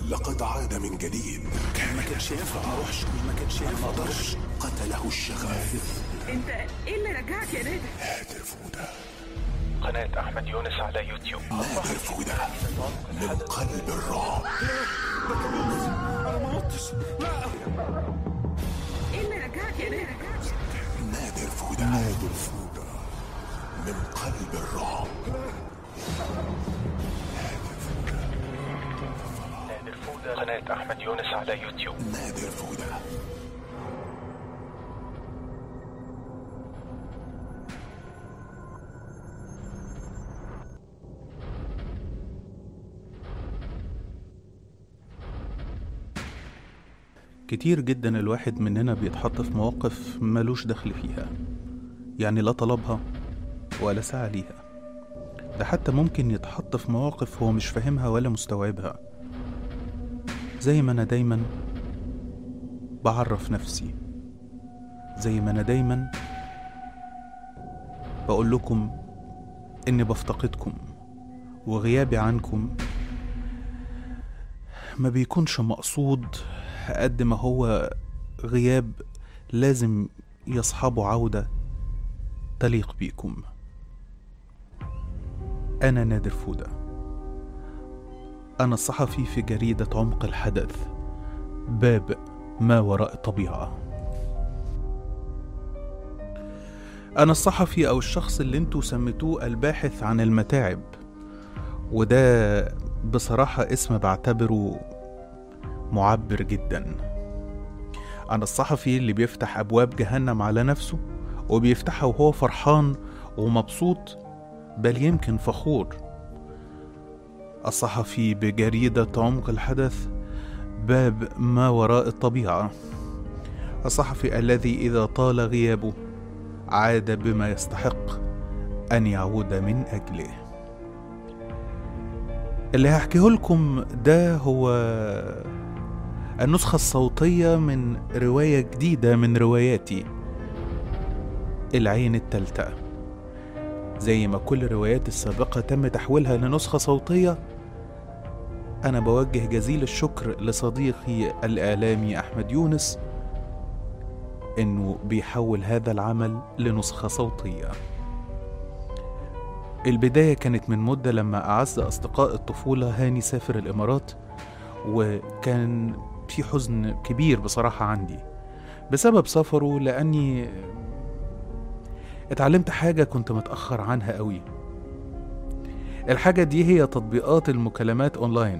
لقد عاد من جديد ما كانش ينفع ما اروحش ما كانش ينفع ما اروحش قتله الشغف انت ايه اللي رجعك يا نادر نادر فودة قناة أحمد يونس على يوتيوب نادر فودة من قلب الرعب انا ما عدتش لا ايه اللي رجعك يا نادر نادر فودة نادر فودة من قلب الرعب نادر فودة قناة أحمد يونس على يوتيوب نادر فودة كتير جدا الواحد مننا بيتحط في مواقف ملوش دخل فيها يعني لا طلبها ولا سعى ليها ده حتى ممكن يتحط في مواقف هو مش فاهمها ولا مستوعبها زي ما انا دايما بعرف نفسي زي ما انا دايما بقول لكم اني بفتقدكم وغيابي عنكم ما بيكونش مقصود قد ما هو غياب لازم يصحبه عودة تليق بيكم أنا نادر فودة أنا الصحفي في جريدة عمق الحدث باب ما وراء الطبيعة أنا الصحفي أو الشخص اللي انتوا سميتوه الباحث عن المتاعب وده بصراحة اسم بعتبره معبر جدا أنا الصحفي اللي بيفتح أبواب جهنم على نفسه وبيفتحها وهو فرحان ومبسوط بل يمكن فخور الصحفي بجريدة عمق الحدث باب ما وراء الطبيعة الصحفي الذي إذا طال غيابه عاد بما يستحق أن يعود من أجله اللي هحكيه لكم ده هو النسخة الصوتية من رواية جديدة من رواياتي العين التالتة زي ما كل رواياتي السابقة تم تحويلها لنسخة صوتية أنا بوجه جزيل الشكر لصديقي الإعلامي أحمد يونس إنه بيحول هذا العمل لنسخة صوتية البداية كانت من مدة لما أعز أصدقاء الطفولة هاني سافر الإمارات وكان في حزن كبير بصراحة عندي بسبب سفره لأني اتعلمت حاجة كنت متأخر عنها قوي الحاجة دي هي تطبيقات المكالمات أونلاين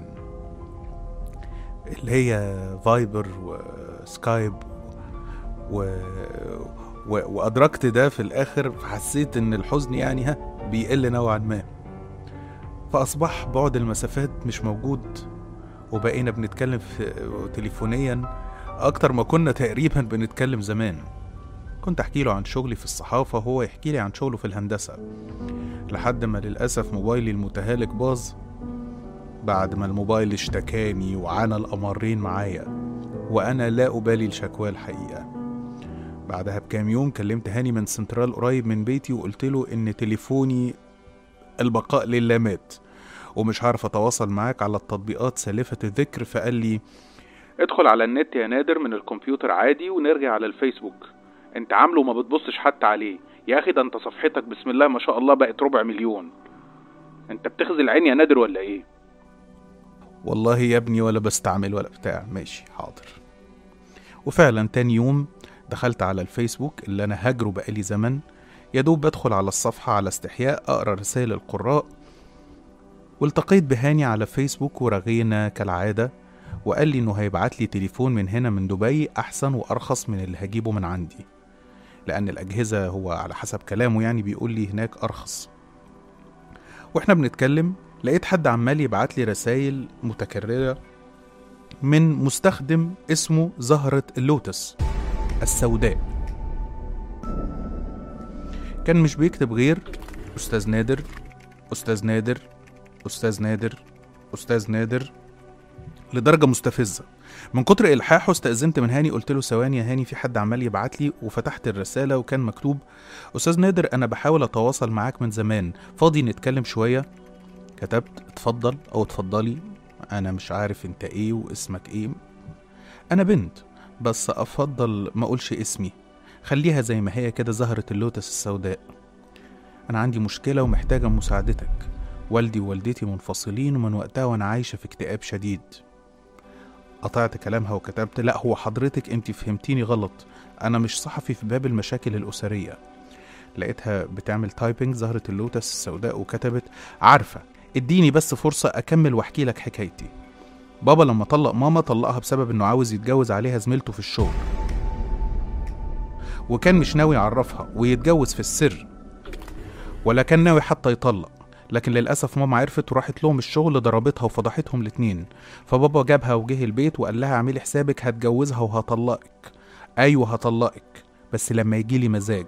اللي هي فايبر وسكايب و... و... وأدركت ده في الآخر فحسيت إن الحزن يعني ها بيقل نوعا ما فأصبح بعد المسافات مش موجود وبقينا بنتكلم في تليفونيا أكتر ما كنا تقريبا بنتكلم زمان كنت أحكي له عن شغلي في الصحافة وهو يحكي لي عن شغله في الهندسة لحد ما للأسف موبايلي المتهالك باظ بعد ما الموبايل اشتكاني وعانى الأمرين معايا وأنا لا أبالي الشكوى الحقيقة بعدها بكام يوم كلمت هاني من سنترال قريب من بيتي وقلت له إن تليفوني البقاء لله مات ومش عارف أتواصل معاك على التطبيقات سالفة الذكر فقال لي ادخل على النت يا نادر من الكمبيوتر عادي ونرجع على الفيسبوك انت عامله وما بتبصش حتى عليه يا اخي ده انت صفحتك بسم الله ما شاء الله بقت ربع مليون انت بتخزي العين يا نادر ولا ايه والله يا ابني ولا بستعمل ولا بتاع ماشي حاضر وفعلا تاني يوم دخلت على الفيسبوك اللي انا هاجره بقالي زمن يا دوب بدخل على الصفحة على استحياء أقرأ رسائل القراء والتقيت بهاني على فيسبوك ورغينا كالعادة وقال لي إنه هيبعت لي تليفون من هنا من دبي أحسن وأرخص من اللي هجيبه من عندي لأن الأجهزة هو على حسب كلامه يعني بيقول لي هناك أرخص وإحنا بنتكلم لقيت حد عمال يبعت لي رسايل متكررة من مستخدم اسمه زهرة اللوتس السوداء كان مش بيكتب غير أستاذ نادر أستاذ نادر أستاذ نادر أستاذ نادر لدرجة مستفزة من كتر إلحاحه استأذنت من هاني قلت له ثواني يا هاني في حد عمال يبعت لي وفتحت الرسالة وكان مكتوب أستاذ نادر أنا بحاول أتواصل معاك من زمان فاضي نتكلم شوية كتبت اتفضل أو اتفضلي انا مش عارف انت ايه واسمك ايه انا بنت بس افضل ما اقولش اسمي خليها زي ما هي كده زهرة اللوتس السوداء انا عندي مشكلة ومحتاجة مساعدتك والدي ووالدتي منفصلين ومن وقتها وانا عايشة في اكتئاب شديد قطعت كلامها وكتبت لا هو حضرتك انت فهمتيني غلط انا مش صحفي في باب المشاكل الاسرية لقيتها بتعمل تايبنج زهرة اللوتس السوداء وكتبت عارفة اديني بس فرصة اكمل واحكي لك حكايتي بابا لما طلق ماما طلقها بسبب انه عاوز يتجوز عليها زميلته في الشغل وكان مش ناوي يعرفها ويتجوز في السر ولا كان ناوي حتى يطلق لكن للأسف ماما عرفت وراحت لهم الشغل ضربتها وفضحتهم الاتنين فبابا جابها وجه البيت وقال لها اعملي حسابك هتجوزها وهطلقك أيوة هطلقك بس لما يجيلي مزاج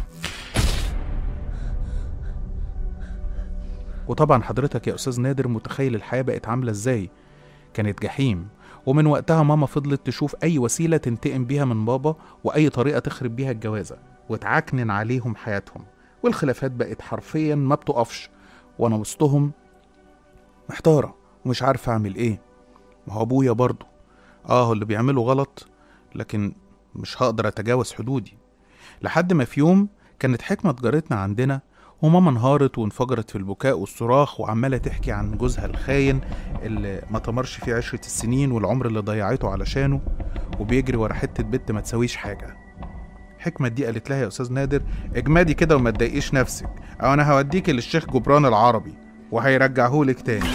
وطبعا حضرتك يا أستاذ نادر متخيل الحياة بقت عاملة ازاي كانت جحيم ومن وقتها ماما فضلت تشوف أي وسيلة تنتقم بيها من بابا وأي طريقة تخرب بيها الجوازة وتعكنن عليهم حياتهم والخلافات بقت حرفيا ما بتقفش وأنا وسطهم محتارة ومش عارفة أعمل إيه ما هو أبويا برضه آه هو اللي بيعمله غلط لكن مش هقدر أتجاوز حدودي لحد ما في يوم كانت حكمة جارتنا عندنا وماما انهارت وانفجرت في البكاء والصراخ وعمالة تحكي عن جوزها الخاين اللي ما تمرش فيه عشرة السنين والعمر اللي ضيعته علشانه وبيجري ورا حتة بنت ما تسويش حاجة حكمة دي قالت لها يا أستاذ نادر اجمادي كده وما تضايقيش نفسك أو أنا هوديكي للشيخ جبران العربي وهيرجعهولك تاني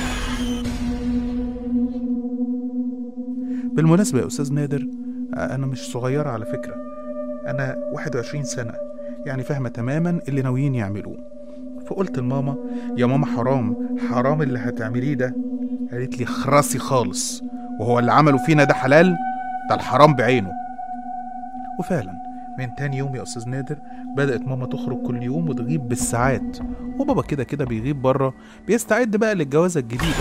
بالمناسبة يا أستاذ نادر أنا مش صغيرة على فكرة أنا 21 سنة يعني فاهمة تماما اللي ناويين يعملوه فقلت لماما يا ماما حرام حرام اللي هتعمليه ده قالت لي خراسي خالص وهو اللي عملوا فينا ده حلال ده الحرام بعينه وفعلا من تاني يوم يا أستاذ نادر بدأت ماما تخرج كل يوم وتغيب بالساعات وبابا كده كده بيغيب بره بيستعد بقى للجوازة الجديدة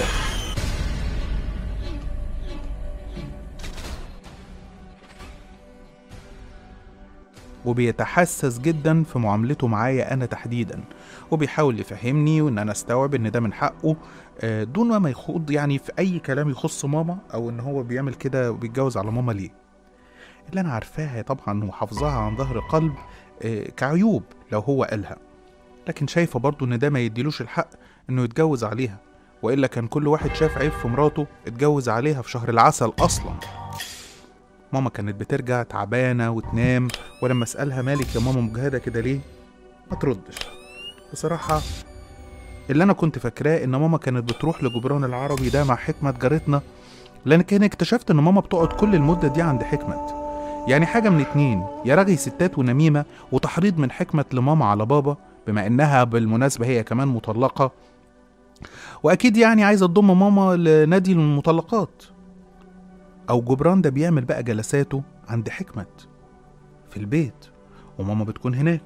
وبيتحسس جدا في معاملته معايا انا تحديدا وبيحاول يفهمني وان انا استوعب ان ده من حقه آه، دون ما يخوض يعني في اي كلام يخص ماما او ان هو بيعمل كده وبيتجوز على ماما ليه اللي انا عارفاها طبعا وحافظاها عن ظهر قلب آه، كعيوب لو هو قالها لكن شايفه برضه ان ده ما يديلوش الحق انه يتجوز عليها والا كان كل واحد شاف عيب في مراته اتجوز عليها في شهر العسل اصلا ماما كانت بترجع تعبانه وتنام ولما اسالها مالك يا ماما مجهده كده ليه ما تردش بصراحه اللي انا كنت فاكراه ان ماما كانت بتروح لجبران العربي ده مع حكمه جارتنا لان كان اكتشفت ان ماما بتقعد كل المده دي عند حكمت يعني حاجه من اتنين يا رغي ستات ونميمه وتحريض من حكمت لماما على بابا بما انها بالمناسبه هي كمان مطلقه واكيد يعني عايزه تضم ماما لنادي المطلقات او جبران ده بيعمل بقى جلساته عند حكمت في البيت وماما بتكون هناك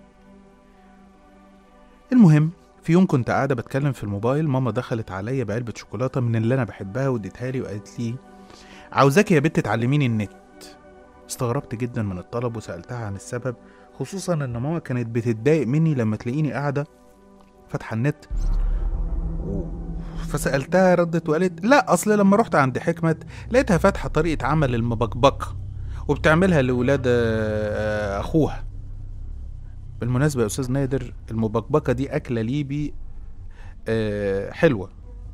المهم في يوم كنت قاعدة بتكلم في الموبايل ماما دخلت عليا بعلبة شوكولاتة من اللي أنا بحبها واديتها لي وقالت لي عاوزاكي يا بنت تعلميني النت استغربت جدا من الطلب وسألتها عن السبب خصوصا ان ماما كانت بتتضايق مني لما تلاقيني قاعدة فاتحة النت و- فسألتها ردت وقالت لا أصل لما رحت عند حكمت لقيتها فاتحة طريقة عمل المبكبكة وبتعملها لولاد آه، أخوها بالمناسبة يا أستاذ نادر المبكبكة دي أكلة ليبي آه، حلوة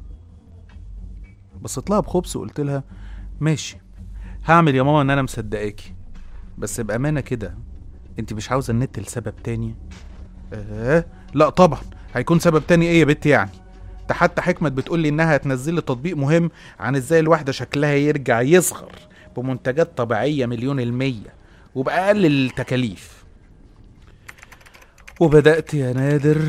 بصيت لها بخبز وقلت لها ماشي هعمل يا ماما ان انا مصدقاكي بس بامانه كده انت مش عاوزه النت لسبب تاني اه لا طبعا هيكون سبب تاني ايه يا بنت يعني ده حتى حكمت بتقول لي انها هتنزل لي تطبيق مهم عن ازاي الواحده شكلها يرجع يصغر بمنتجات طبيعيه مليون المية وبأقل التكاليف وبدأت يا نادر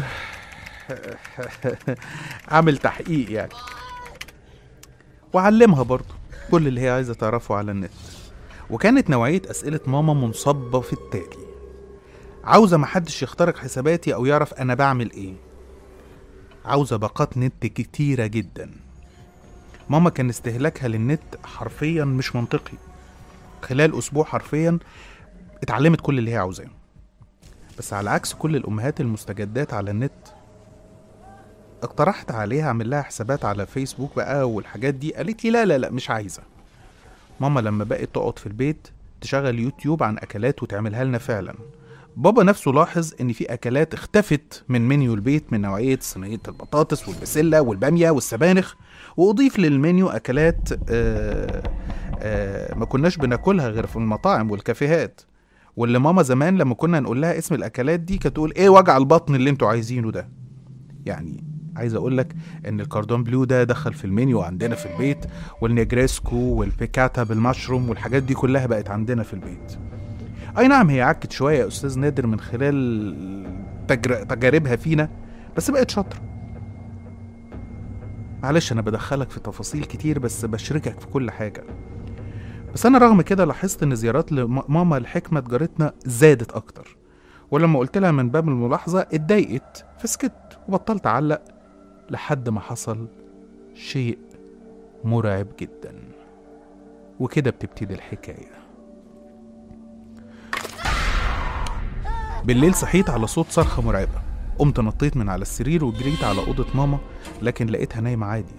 أعمل تحقيق يعني وأعلمها برضه كل اللي هي عايزة تعرفه على النت وكانت نوعية أسئلة ماما منصبة في التالي عاوزة محدش يخترق حساباتي أو يعرف أنا بعمل إيه عاوزة باقات نت كتيرة جدا ماما كان استهلاكها للنت حرفيا مش منطقي خلال أسبوع حرفيا اتعلمت كل اللي هي عاوزاه بس على عكس كل الأمهات المستجدات على النت اقترحت عليها اعمل لها حسابات على فيسبوك بقى والحاجات دي قالت لي لا لا لا مش عايزه ماما لما بقت تقعد في البيت تشغل يوتيوب عن اكلات وتعملها لنا فعلا بابا نفسه لاحظ ان في اكلات اختفت من منيو البيت من نوعيه صينيه البطاطس والبسله والباميه والسبانخ واضيف للمنيو اكلات آه آه ما كناش بناكلها غير في المطاعم والكافيهات واللي ماما زمان لما كنا نقول لها اسم الاكلات دي كانت تقول ايه وجع البطن اللي انتوا عايزينه ده يعني عايز اقول لك ان الكاردون بلو ده دخل في المنيو عندنا في البيت والنيجريسكو والبيكاتا بالمشروم والحاجات دي كلها بقت عندنا في البيت اي نعم هي عكت شويه يا استاذ نادر من خلال تجر... تجاربها فينا بس بقت شاطره معلش انا بدخلك في تفاصيل كتير بس بشركك في كل حاجه بس انا رغم كده لاحظت ان زيارات لماما الحكمه جارتنا زادت اكتر ولما قلت لها من باب الملاحظه اتضايقت فسكت وبطلت اعلق لحد ما حصل شيء مرعب جدا وكده بتبتدي الحكايه بالليل صحيت على صوت صرخة مرعبة قمت نطيت من على السرير وجريت على أوضة ماما لكن لقيتها نايمة عادي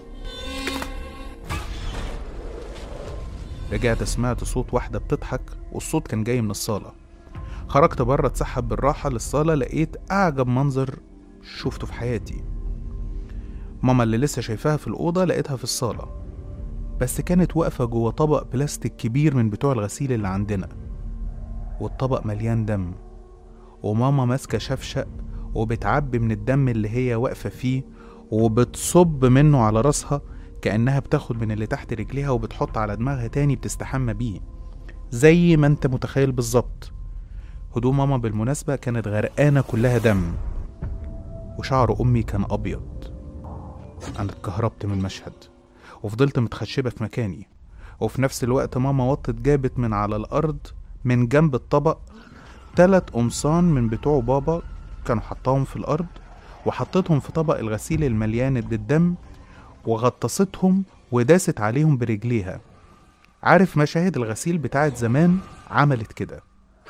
رجعت سمعت صوت واحدة بتضحك والصوت كان جاي من الصالة خرجت بره اتسحب بالراحة للصالة لقيت أعجب منظر شفته في حياتي ماما اللي لسه شايفاها في الأوضة لقيتها في الصالة بس كانت واقفة جوه طبق بلاستيك كبير من بتوع الغسيل اللي عندنا والطبق مليان دم وماما ماسكة شفشق وبتعبي من الدم اللي هي واقفة فيه وبتصب منه على راسها كأنها بتاخد من اللي تحت رجليها وبتحط على دماغها تاني بتستحمى بيه زي ما انت متخيل بالظبط هدوم ماما بالمناسبة كانت غرقانة كلها دم وشعر أمي كان أبيض أنا اتكهربت من المشهد وفضلت متخشبة في مكاني وفي نفس الوقت ماما وطت جابت من على الأرض من جنب الطبق تلات قمصان من بتوع بابا كانوا حطاهم في الأرض وحطتهم في طبق الغسيل المليان بالدم وغطستهم وداست عليهم برجليها عارف مشاهد الغسيل بتاعت زمان عملت كده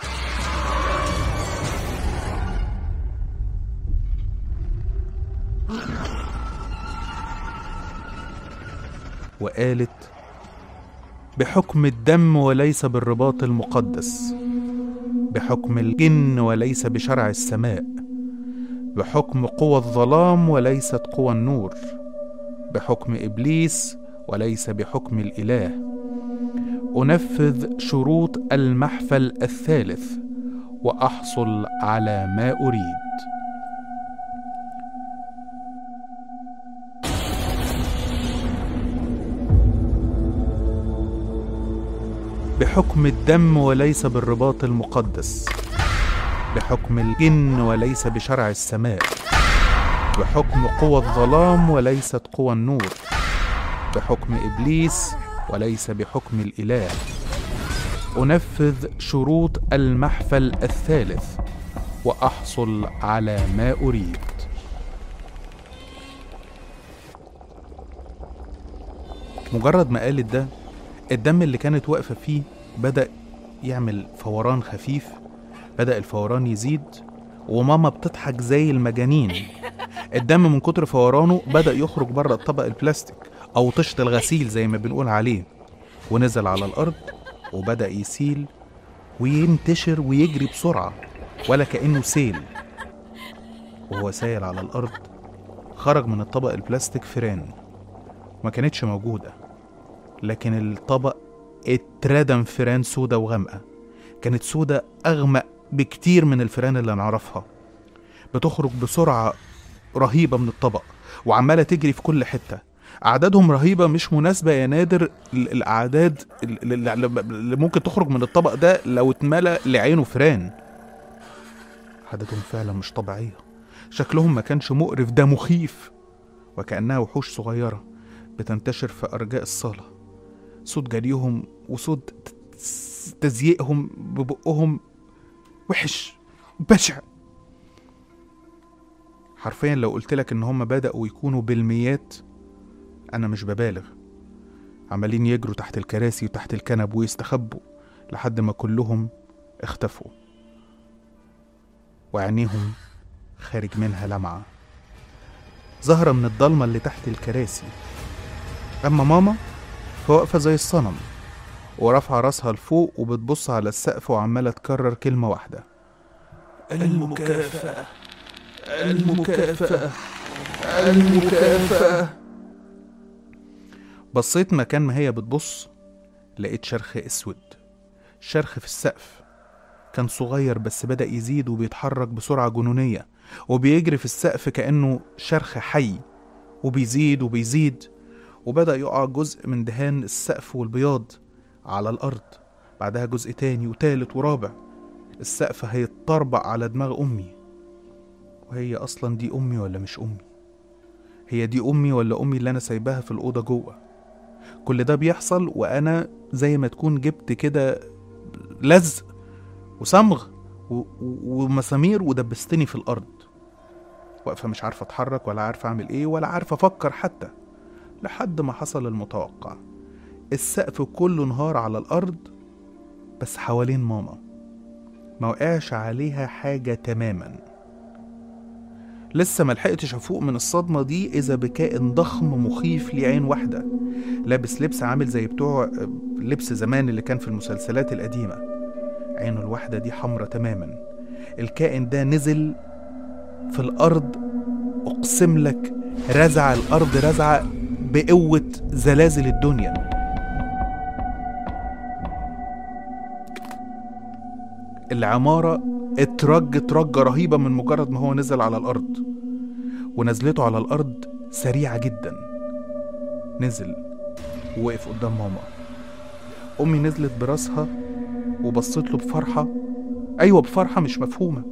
وقالت بحكم الدم وليس بالرباط المقدس بحكم الجن وليس بشرع السماء بحكم قوى الظلام وليست قوى النور بحكم ابليس وليس بحكم الاله انفذ شروط المحفل الثالث واحصل على ما اريد بحكم الدم وليس بالرباط المقدس بحكم الجن وليس بشرع السماء بحكم قوى الظلام وليست قوى النور بحكم ابليس وليس بحكم الاله انفذ شروط المحفل الثالث واحصل على ما اريد مجرد ما قالت ده الدم اللي كانت واقفة فيه بدأ يعمل فوران خفيف بدأ الفوران يزيد وماما بتضحك زي المجانين الدم من كتر فورانه بدأ يخرج بره الطبق البلاستيك أو طشت الغسيل زي ما بنقول عليه ونزل على الأرض وبدأ يسيل وينتشر ويجري بسرعة ولا كأنه سيل وهو سايل على الأرض خرج من الطبق البلاستيك فيران ما كانتش موجودة لكن الطبق اتردم فيران سودة وغامقة كانت سودة أغمق بكتير من الفيران اللي نعرفها بتخرج بسرعة رهيبة من الطبق وعمالة تجري في كل حتة أعدادهم رهيبة مش مناسبة يا نادر ال- الأعداد ال- ال- اللي ممكن تخرج من الطبق ده لو اتملى لعينه فيران عددهم فعلا مش طبيعية شكلهم ما كانش مقرف ده مخيف وكأنها وحوش صغيرة بتنتشر في أرجاء الصالة صوت جريهم وصوت ت- ت- تزييقهم ببقهم وحش بشع حرفيا لو قلت لك ان هم بدأوا يكونوا بالميات انا مش ببالغ عمالين يجروا تحت الكراسي وتحت الكنب ويستخبوا لحد ما كلهم اختفوا وعينيهم خارج منها لمعة ظاهرة من الضلمة اللي تحت الكراسي أما ماما فواقفة زي الصنم ورافعة راسها لفوق وبتبص على السقف وعمالة تكرر كلمة واحدة المكافأة المكافأة المكافأة بصيت مكان ما هي بتبص لقيت شرخ اسود شرخ في السقف كان صغير بس بدأ يزيد وبيتحرك بسرعة جنونية وبيجري في السقف كأنه شرخ حي وبيزيد وبيزيد وبدأ يقع جزء من دهان السقف والبياض على الأرض بعدها جزء تاني وتالت ورابع السقف هيتطربق على دماغ أمي وهي أصلا دي أمي ولا مش أمي هي دي أمي ولا أمي اللي أنا سايباها في الأوضة جوه كل ده بيحصل وأنا زي ما تكون جبت كده لزق وصمغ و- و- ومسامير ودبستني في الأرض واقفة مش عارفة أتحرك ولا عارفة أعمل إيه ولا عارفة أفكر حتى لحد ما حصل المتوقع السقف كله انهار على الأرض بس حوالين ماما ما وقعش عليها حاجة تماما لسه ملحقتش أفوق من الصدمة دي إذا بكائن ضخم مخيف ليه عين واحدة لابس لبس عامل زي بتوع آه، لبس زمان اللي كان في المسلسلات القديمة عينه الواحدة دي حمرة تماما الكائن ده نزل في الأرض أقسم لك رزع الأرض رزعة بقوة زلازل الدنيا العمارة اترج ترجة رهيبة من مجرد ما هو نزل على الأرض ونزلته على الأرض سريعة جدا نزل ووقف قدام ماما أمي نزلت براسها وبصت له بفرحة أيوة بفرحة مش مفهومة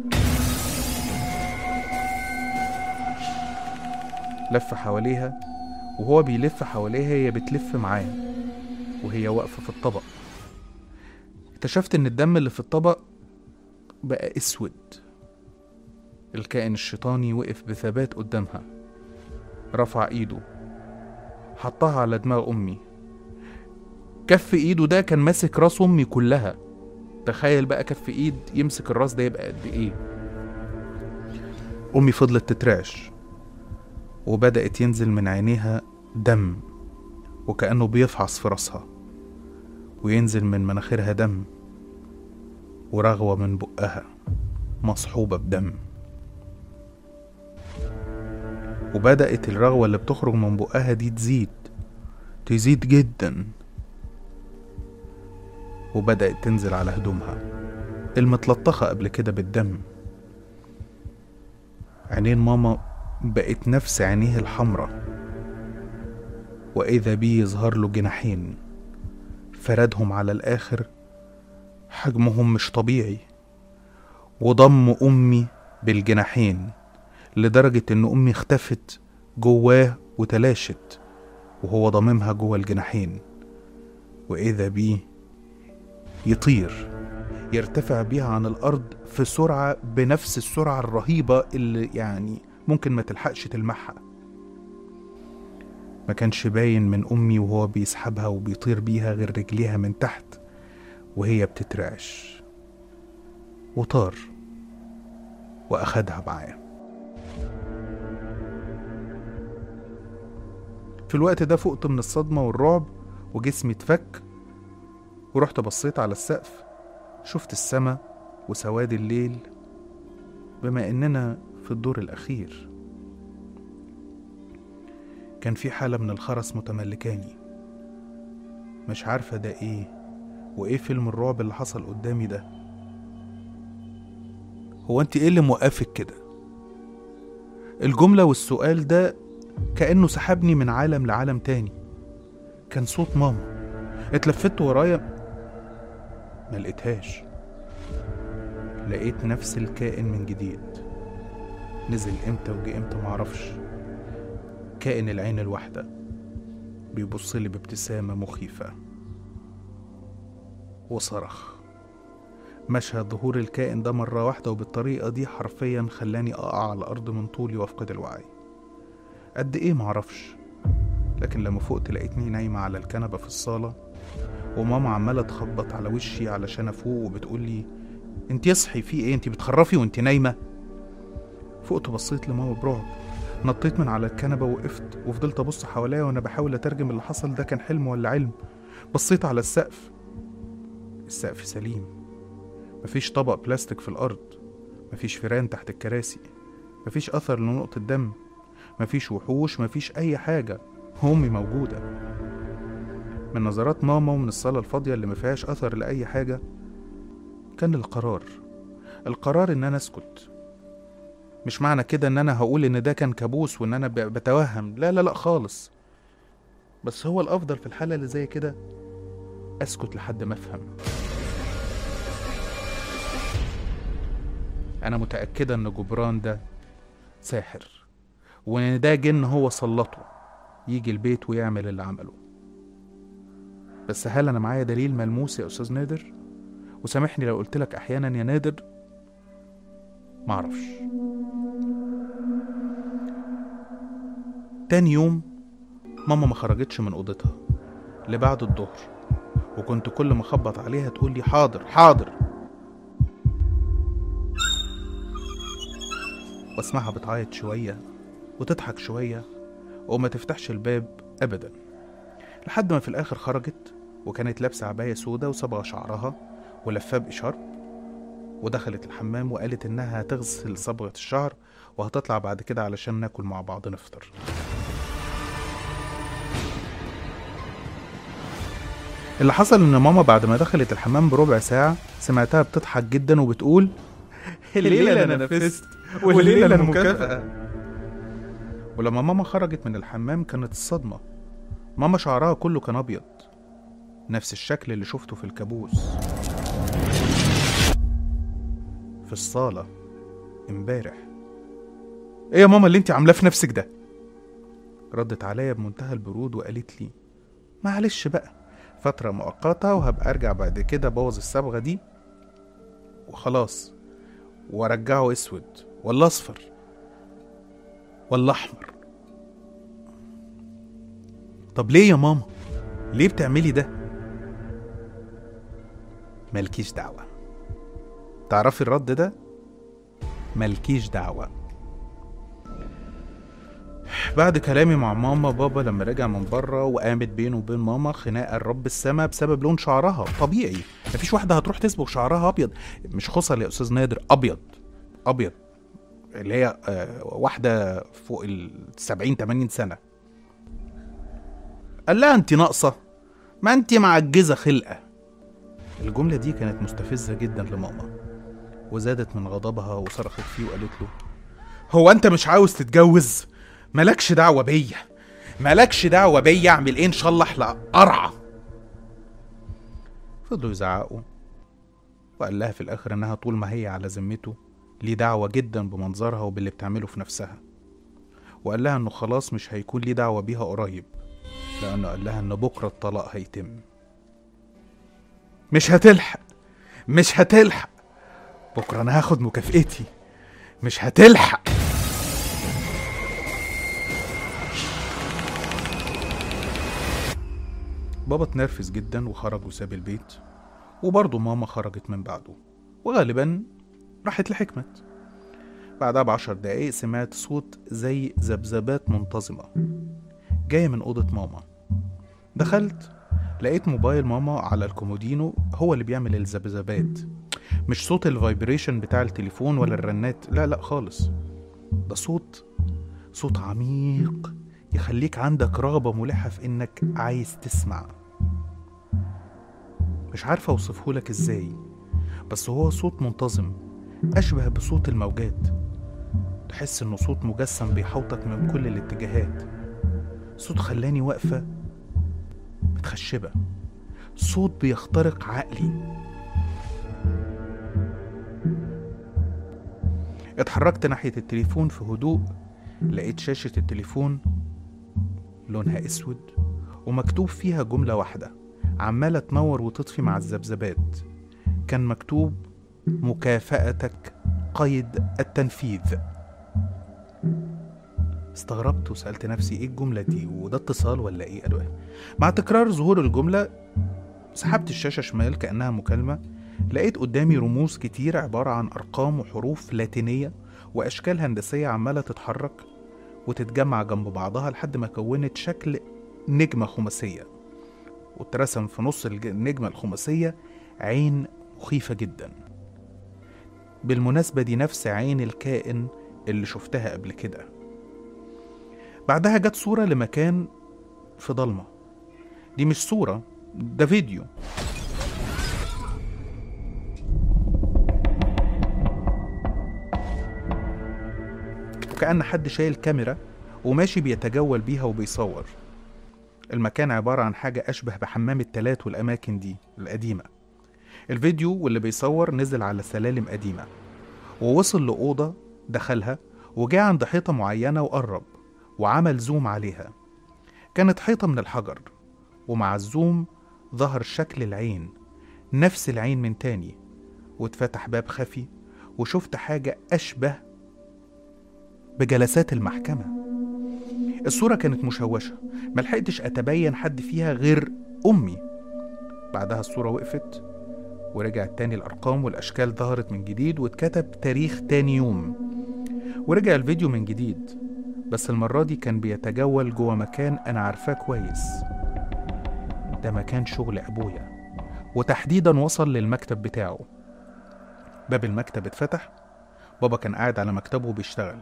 لف حواليها وهو بيلف حواليها هي بتلف معاه وهي واقفة في الطبق اكتشفت ان الدم اللي في الطبق بقى اسود الكائن الشيطاني وقف بثبات قدامها رفع ايده حطها على دماغ امي كف ايده ده كان ماسك راس امي كلها تخيل بقى كف ايد يمسك الراس ده يبقى قد ايه امي فضلت تترعش وبدأت ينزل من عينيها دم وكأنه بيفعص في راسها وينزل من مناخيرها دم ورغوة من بقها مصحوبة بدم وبدأت الرغوة اللي بتخرج من بقها دي تزيد تزيد جدا وبدأت تنزل على هدومها المتلطخة قبل كده بالدم عينين ماما بقت نفس عينيه الحمرة وإذا بيه يظهر له جناحين فردهم على الآخر حجمهم مش طبيعي وضم أمي بالجناحين لدرجة إن أمي اختفت جواه وتلاشت وهو ضممها جوه الجناحين وإذا بيه يطير يرتفع بيها عن الأرض في سرعة بنفس السرعة الرهيبة اللي يعني ممكن ما تلحقش تلمحها ما كانش باين من أمي وهو بيسحبها وبيطير بيها غير رجليها من تحت وهي بتترعش وطار وأخدها معاه في الوقت ده فقت من الصدمة والرعب وجسمي اتفك ورحت بصيت على السقف شفت السما وسواد الليل بما إننا في الدور الأخير كان في حالة من الخرس متملكاني مش عارفة ده إيه وإيه فيلم الرعب اللي حصل قدامي ده هو أنت إيه اللي موقفك كده الجملة والسؤال ده كأنه سحبني من عالم لعالم تاني كان صوت ماما اتلفت ورايا ما لقيتهاش لقيت نفس الكائن من جديد نزل امتى وجي امتى معرفش كائن العين الواحدة بيبص لي بابتسامة مخيفة وصرخ مشهد ظهور الكائن ده مرة واحدة وبالطريقة دي حرفيا خلاني أقع على الأرض من طولي وأفقد الوعي قد إيه معرفش لكن لما فقت لقيتني نايمة على الكنبة في الصالة وماما عمالة تخبط على وشي علشان أفوق وبتقولي انت اصحي في ايه انت بتخرفي وانت نايمة فقت بصيت لماما برعب نطيت من على الكنبة وقفت وفضلت أبص حواليا وأنا بحاول أترجم اللي حصل ده كان حلم ولا علم بصيت على السقف السقف سليم مفيش طبق بلاستيك في الأرض مفيش فيران تحت الكراسي مفيش أثر لنقطة دم مفيش وحوش مفيش أي حاجة أمي موجودة من نظرات ماما ومن الصالة الفاضية اللي مفيهاش أثر لأي حاجة كان القرار القرار إن أنا أسكت مش معنى كده إن أنا هقول إن ده كان كابوس وإن أنا ب- بتوهم لا لا لا خالص بس هو الأفضل في الحالة اللي زي كده أسكت لحد ما أفهم أنا متأكدة إن جبران ده ساحر وإن ده جن هو سلطه يجي البيت ويعمل اللي عمله بس هل أنا معايا دليل ملموس يا أستاذ نادر؟ وسامحني لو قلت لك أحيانا يا نادر معرفش تاني يوم ماما ما خرجتش من أوضتها لبعد الظهر وكنت كل ما اخبط عليها تقول لي حاضر حاضر واسمعها بتعيط شوية وتضحك شوية وما تفتحش الباب أبدا لحد ما في الآخر خرجت وكانت لابسة عباية سودة وصبغة شعرها ولفاه بإشارب ودخلت الحمام وقالت إنها هتغسل صبغة الشعر وهتطلع بعد كده علشان ناكل مع بعض نفطر اللي حصل ان ماما بعد ما دخلت الحمام بربع ساعة سمعتها بتضحك جدا وبتقول الليلة انا نفست والليلة انا مكافأة ولما ماما خرجت من الحمام كانت الصدمة ماما شعرها كله كان ابيض نفس الشكل اللي شفته في الكابوس في الصالة امبارح ايه يا ماما اللي انت عاملاه في نفسك ده ردت عليا بمنتهى البرود وقالت لي معلش بقى فترة مؤقتة وهبقى ارجع بعد كده ابوظ الصبغة دي وخلاص وارجعه اسود ولا اصفر ولا احمر طب ليه يا ماما ليه بتعملي ده مالكيش دعوة تعرفي الرد ده مالكيش دعوة بعد كلامي مع ماما بابا لما رجع من بره وقامت بينه وبين ماما خناقه رب السما بسبب لون شعرها طبيعي مفيش واحده هتروح تصبغ شعرها ابيض مش خصل يا استاذ نادر ابيض ابيض اللي هي آه، واحده فوق ال 70 80 سنه قال لها انت ناقصه ما انت معجزه خلقه الجمله دي كانت مستفزه جدا لماما وزادت من غضبها وصرخت فيه وقالت له هو انت مش عاوز تتجوز مالكش دعوه بيا مالكش دعوه بيا اعمل ايه ان شاء الله احلق قرعه فضلوا يزعقوا وقال لها في الاخر انها طول ما هي على ذمته ليه دعوه جدا بمنظرها وباللي بتعمله في نفسها وقال لها انه خلاص مش هيكون ليه دعوه بيها قريب لانه قال لها ان بكره الطلاق هيتم مش هتلحق مش هتلحق بكره انا هاخد مكافئتي مش هتلحق بابا اتنرفز جدا وخرج وساب البيت وبرضه ماما خرجت من بعده وغالبا راحت لحكمت بعدها بعشر دقايق سمعت صوت زي ذبذبات منتظمة جاية من أوضة ماما دخلت لقيت موبايل ماما على الكومودينو هو اللي بيعمل الذبذبات مش صوت الفايبريشن بتاع التليفون ولا الرنات لا لا خالص ده صوت صوت عميق يخليك عندك رغبة ملحة في إنك عايز تسمع مش عارفة أوصفه لك إزاي بس هو صوت منتظم أشبه بصوت الموجات تحس إنه صوت مجسم بيحوطك من كل الاتجاهات صوت خلاني واقفة متخشبة صوت بيخترق عقلي اتحركت ناحية التليفون في هدوء لقيت شاشة التليفون لونها اسود ومكتوب فيها جملة واحدة عمالة تنور وتطفي مع الذبذبات كان مكتوب مكافأتك قيد التنفيذ استغربت وسألت نفسي ايه الجملة دي وده اتصال ولا ايه أدوى مع تكرار ظهور الجملة سحبت الشاشة شمال كأنها مكالمة لقيت قدامي رموز كتير عبارة عن أرقام وحروف لاتينية وأشكال هندسية عمالة تتحرك وتتجمع جنب بعضها لحد ما كونت شكل نجمة خماسية واترسم في نص الج- النجمة الخماسية عين مخيفة جدا بالمناسبة دي نفس عين الكائن اللي شفتها قبل كده بعدها جت صورة لمكان في ضلمة دي مش صورة ده فيديو وكأن حد شايل كاميرا وماشي بيتجول بيها وبيصور المكان عبارة عن حاجة أشبه بحمام التلات والأماكن دي القديمة الفيديو واللي بيصور نزل على سلالم قديمة ووصل لأوضة دخلها وجاء عند حيطة معينة وقرب وعمل زوم عليها كانت حيطة من الحجر ومع الزوم ظهر شكل العين نفس العين من تاني واتفتح باب خفي وشفت حاجة أشبه بجلسات المحكمة الصورة كانت مشوشة ملحقتش أتبين حد فيها غير أمي بعدها الصورة وقفت ورجعت تاني الأرقام والأشكال ظهرت من جديد واتكتب تاريخ تاني يوم ورجع الفيديو من جديد بس المرة دي كان بيتجول جوه مكان أنا عارفاه كويس ده مكان شغل أبويا وتحديدا وصل للمكتب بتاعه باب المكتب اتفتح بابا كان قاعد على مكتبه وبيشتغل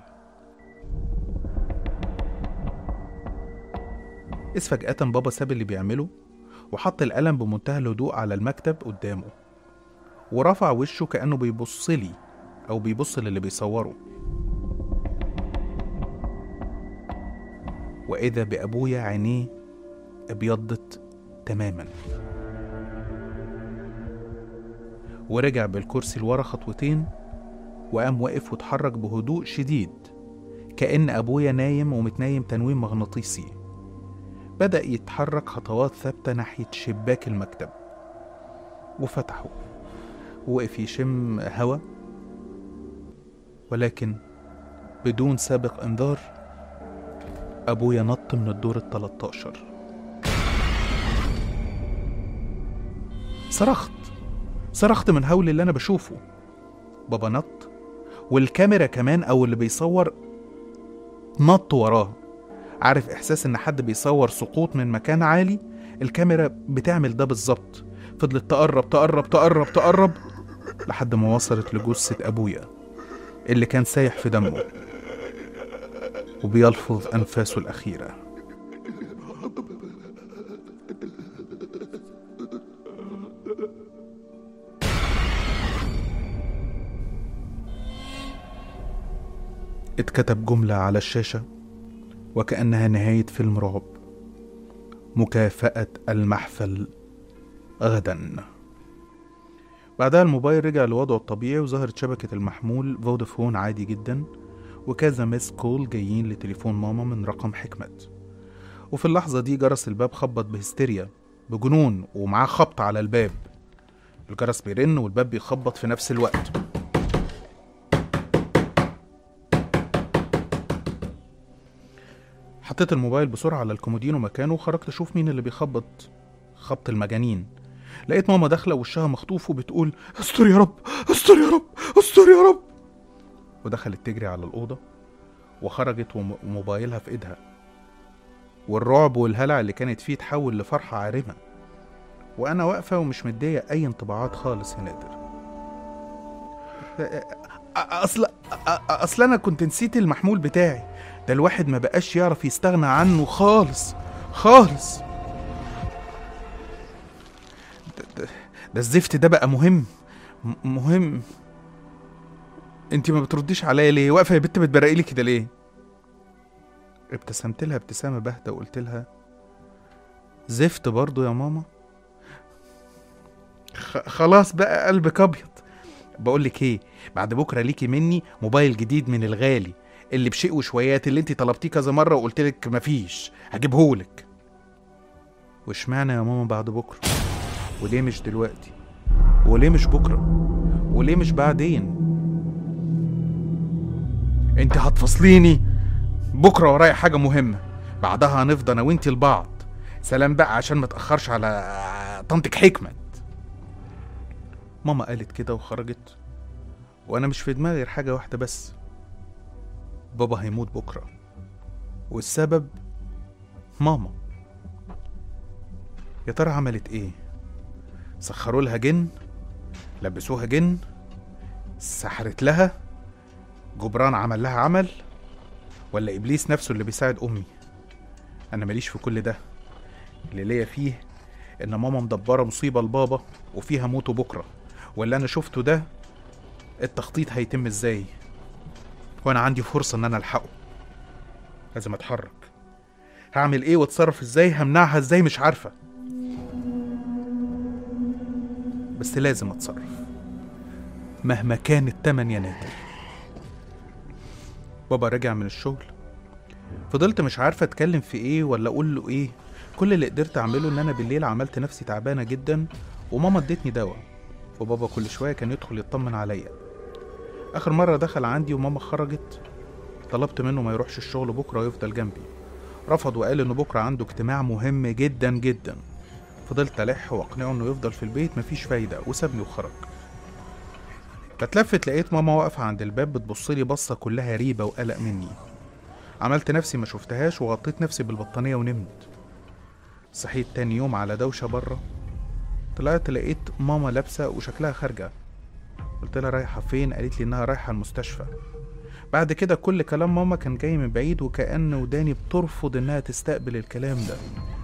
إذ فجأة بابا ساب اللي بيعمله وحط القلم بمنتهى الهدوء على المكتب قدامه ورفع وشه كأنه بيبص لي أو بيبص للي بيصوره وإذا بأبويا عينيه ابيضت تماما ورجع بالكرسي لورا خطوتين وقام واقف واتحرك بهدوء شديد كأن أبويا نايم ومتنايم تنويم مغناطيسي بدأ يتحرك خطوات ثابتة ناحية شباك المكتب وفتحه ووقف يشم هوا ولكن بدون سابق انذار أبويا نط من الدور التلاتاشر صرخت صرخت من هول اللي أنا بشوفه بابا نط والكاميرا كمان أو اللي بيصور نط وراه عارف إحساس إن حد بيصور سقوط من مكان عالي الكاميرا بتعمل ده بالظبط فضلت تقرب تقرب تقرب تقرب لحد ما وصلت لجثة أبويا اللي كان سايح في دمه وبيلفظ أنفاسه الأخيرة اتكتب جملة على الشاشة وكأنها نهاية فيلم رعب مكافأة المحفل غدا بعدها الموبايل رجع لوضعه الطبيعي وظهرت شبكة المحمول فودافون عادي جدا وكذا ميس كول جايين لتليفون ماما من رقم حكمت وفي اللحظة دي جرس الباب خبط بهستيريا بجنون ومعاه خبط على الباب الجرس بيرن والباب بيخبط في نفس الوقت حطيت الموبايل بسرعة على الكومودينو مكانه وخرجت أشوف مين اللي بيخبط خبط المجانين لقيت ماما داخلة وشها مخطوف وبتقول استر يا رب استر يا رب استر يا رب ودخلت تجري على الأوضة وخرجت وم- وموبايلها في إيدها والرعب والهلع اللي كانت فيه اتحول لفرحة عارمة وأنا واقفة ومش مدية أي انطباعات خالص يا نادر أ- أصل أ- أصل أنا كنت نسيت المحمول بتاعي ده الواحد ما بقاش يعرف يستغنى عنه خالص خالص ده, ده, ده الزفت ده بقى مهم م- مهم انت ما بترديش عليا ليه واقفه يا بنت بتبرقي لي كده ليه ابتسمت لها ابتسامه باهته وقلت لها زفت برضو يا ماما خ- خلاص بقى قلبك ابيض بقول لك ايه بعد بكره ليكي مني موبايل جديد من الغالي اللي بشيء وشويات اللي انت طلبتيه كذا مره وقلت لك مفيش هجيبهولك واشمعنى يا ماما بعد بكره وليه مش دلوقتي وليه مش بكره وليه مش بعدين انت هتفصليني بكره ورايا حاجه مهمه بعدها هنفضى انا وانت لبعض سلام بقى عشان ما تاخرش على طنطك حكمت ماما قالت كده وخرجت وانا مش في دماغي غير حاجه واحده بس بابا هيموت بكره والسبب ماما يا ترى عملت ايه سخروا لها جن لبسوها جن سحرت لها جبران عمل لها عمل ولا ابليس نفسه اللي بيساعد امي انا ماليش في كل ده اللي ليا فيه ان ماما مدبره مصيبه لبابا وفيها موته بكره واللي انا شفته ده التخطيط هيتم ازاي وانا عندي فرصه ان انا الحقه لازم اتحرك هعمل ايه واتصرف ازاي همنعها ازاي مش عارفه بس لازم اتصرف مهما كان التمن يا نادر بابا رجع من الشغل فضلت مش عارفه اتكلم في ايه ولا اقول له ايه كل اللي قدرت اعمله ان انا بالليل عملت نفسي تعبانه جدا وماما ادتني دواء وبابا كل شويه كان يدخل يطمن عليا اخر مره دخل عندي وماما خرجت طلبت منه ما يروحش الشغل بكره ويفضل جنبي رفض وقال انه بكره عنده اجتماع مهم جدا جدا فضلت الح واقنعه انه يفضل في البيت مفيش فايده وسابني وخرج بتلفت لقيت ماما واقفه عند الباب بتبصلي بصه كلها ريبه وقلق مني عملت نفسي ما شفتهاش وغطيت نفسي بالبطانيه ونمت صحيت تاني يوم على دوشه بره طلعت لقيت ماما لابسه وشكلها خارجه قلت لها رايحه فين قالت لي انها رايحه المستشفى بعد كده كل كلام ماما كان جاي من بعيد وكأن وداني بترفض انها تستقبل الكلام ده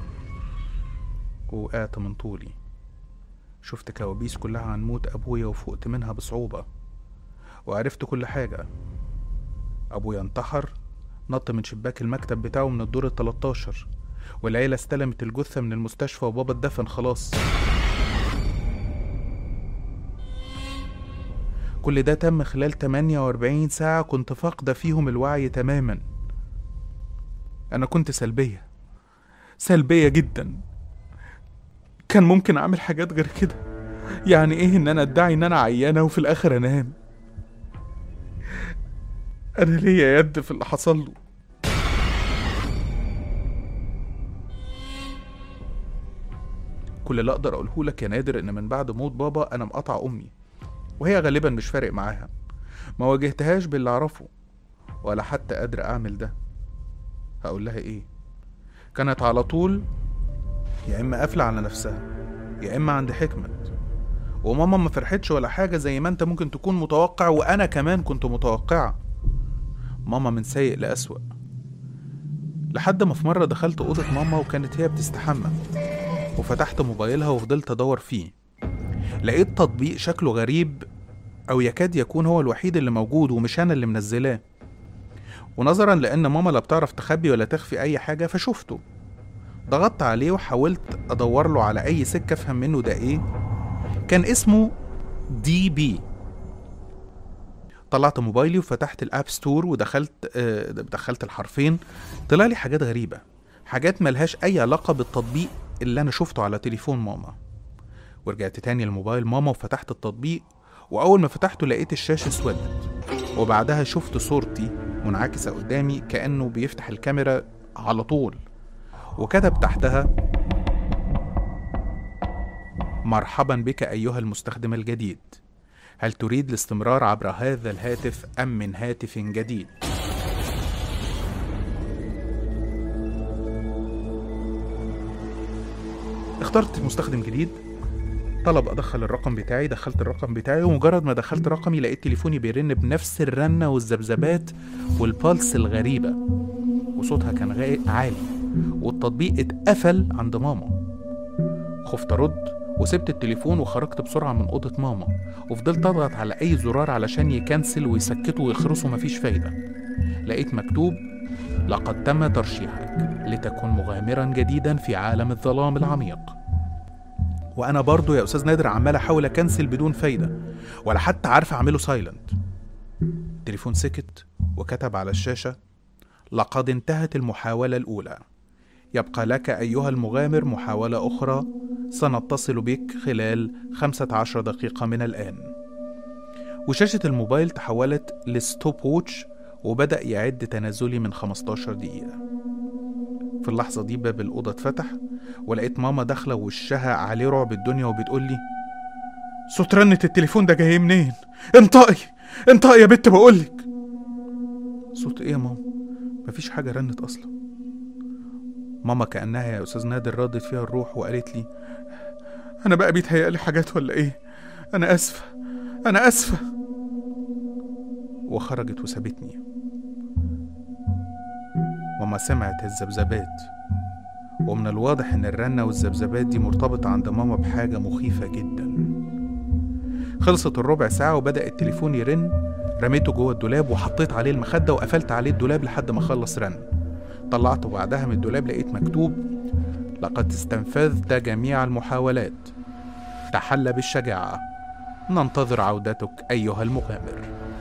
ووقعت من طولي شفت كوابيس كلها عن موت ابويا وفقت منها بصعوبة وعرفت كل حاجة ابويا انتحر نط من شباك المكتب بتاعه من الدور التلاتاشر والعيلة استلمت الجثة من المستشفى وبابا اتدفن خلاص كل ده تم خلال 48 ساعة كنت فاقدة فيهم الوعي تماما أنا كنت سلبية سلبية جدا كان ممكن أعمل حاجات غير كده يعني إيه إن أنا أدعي إن أنا عيانة وفي الآخر أنام أنا ليا يد في اللي حصل له كل اللي أقدر أقوله لك يا نادر إن من بعد موت بابا أنا مقاطع أمي وهي غالبا مش فارق معاها ما واجهتهاش باللي اعرفه ولا حتى قادر اعمل ده هقول لها ايه كانت على طول يا اما قافله على نفسها يا اما عند حكمت وماما ما فرحتش ولا حاجه زي ما انت ممكن تكون متوقع وانا كمان كنت متوقعه ماما من سيء لأسوأ لحد ما في مرة دخلت أوضة ماما وكانت هي بتستحمى وفتحت موبايلها وفضلت أدور فيه لقيت تطبيق شكله غريب أو يكاد يكون هو الوحيد اللي موجود ومش أنا اللي منزلاه ونظرا لأن ماما لا بتعرف تخبي ولا تخفي أي حاجة فشفته ضغطت عليه وحاولت أدور له على أي سكة أفهم منه ده إيه كان اسمه دي بي طلعت موبايلي وفتحت الاب ستور ودخلت آه دخلت الحرفين طلع لي حاجات غريبه حاجات ملهاش اي علاقه بالتطبيق اللي انا شفته على تليفون ماما ورجعت تاني لموبايل ماما وفتحت التطبيق واول ما فتحته لقيت الشاشه اسودت وبعدها شفت صورتي منعكسه قدامي كانه بيفتح الكاميرا على طول وكتب تحتها مرحبا بك ايها المستخدم الجديد هل تريد الاستمرار عبر هذا الهاتف ام من هاتف جديد اخترت مستخدم جديد طلب ادخل الرقم بتاعي دخلت الرقم بتاعي ومجرد ما دخلت رقمي لقيت تليفوني بيرن بنفس الرنه والذبذبات والبالس الغريبه وصوتها كان غاي عالي والتطبيق اتقفل عند ماما خفت ارد وسبت التليفون وخرجت بسرعة من أوضة ماما وفضلت أضغط على أي زرار علشان يكنسل ويسكتوا ويخرسوا مفيش فايدة لقيت مكتوب لقد تم ترشيحك لتكون مغامرا جديدا في عالم الظلام العميق وأنا برضو يا أستاذ نادر عمال أحاول أكنسل بدون فايدة ولا حتى عارف أعمله سايلنت التليفون سكت وكتب على الشاشة لقد انتهت المحاولة الأولى يبقى لك أيها المغامر محاولة أخرى سنتصل بك خلال 15 دقيقة من الآن وشاشة الموبايل تحولت لستوب ووتش وبدأ يعد تنازلي من 15 دقيقة في اللحظة دي باب الأوضة اتفتح ولقيت ماما داخلة وشها عليه رعب الدنيا وبتقول لي صوت رنة التليفون ده جاي منين؟ انطقي انطقي يا بت بقولك صوت ايه يا ماما؟ مفيش حاجة رنت أصلا ماما كأنها يا أستاذ نادر ردت فيها الروح وقالت لي أنا بقى بيتهيألي حاجات ولا إيه؟ أنا آسفة أنا آسفة وخرجت وسابتني ماما سمعت الذبذبات ومن الواضح إن الرنة والذبذبات دي مرتبطة عند ماما بحاجة مخيفة جدا خلصت الربع ساعة وبدأ التليفون يرن رميته جوه الدولاب وحطيت عليه المخدة وقفلت عليه الدولاب لحد ما خلص رن طلعته بعدها من الدولاب لقيت مكتوب لقد استنفذت جميع المحاولات تحلى بالشجاعة ننتظر عودتك أيها المغامر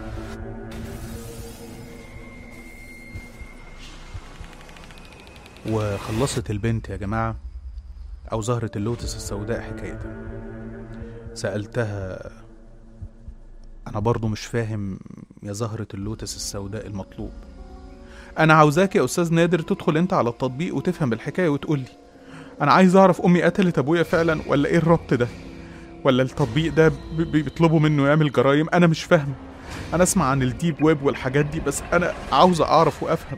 وخلصت البنت يا جماعة أو زهرة اللوتس السوداء حكايتها سألتها أنا برضو مش فاهم يا زهرة اللوتس السوداء المطلوب أنا عاوزاك يا أستاذ نادر تدخل أنت على التطبيق وتفهم الحكاية وتقولي أنا عايز أعرف أمي قتلت أبويا فعلا ولا إيه الربط ده ولا التطبيق ده بي- بي- بيطلبوا منه يعمل جرايم أنا مش فاهم أنا أسمع عن الديب ويب والحاجات دي بس أنا عاوز أعرف وأفهم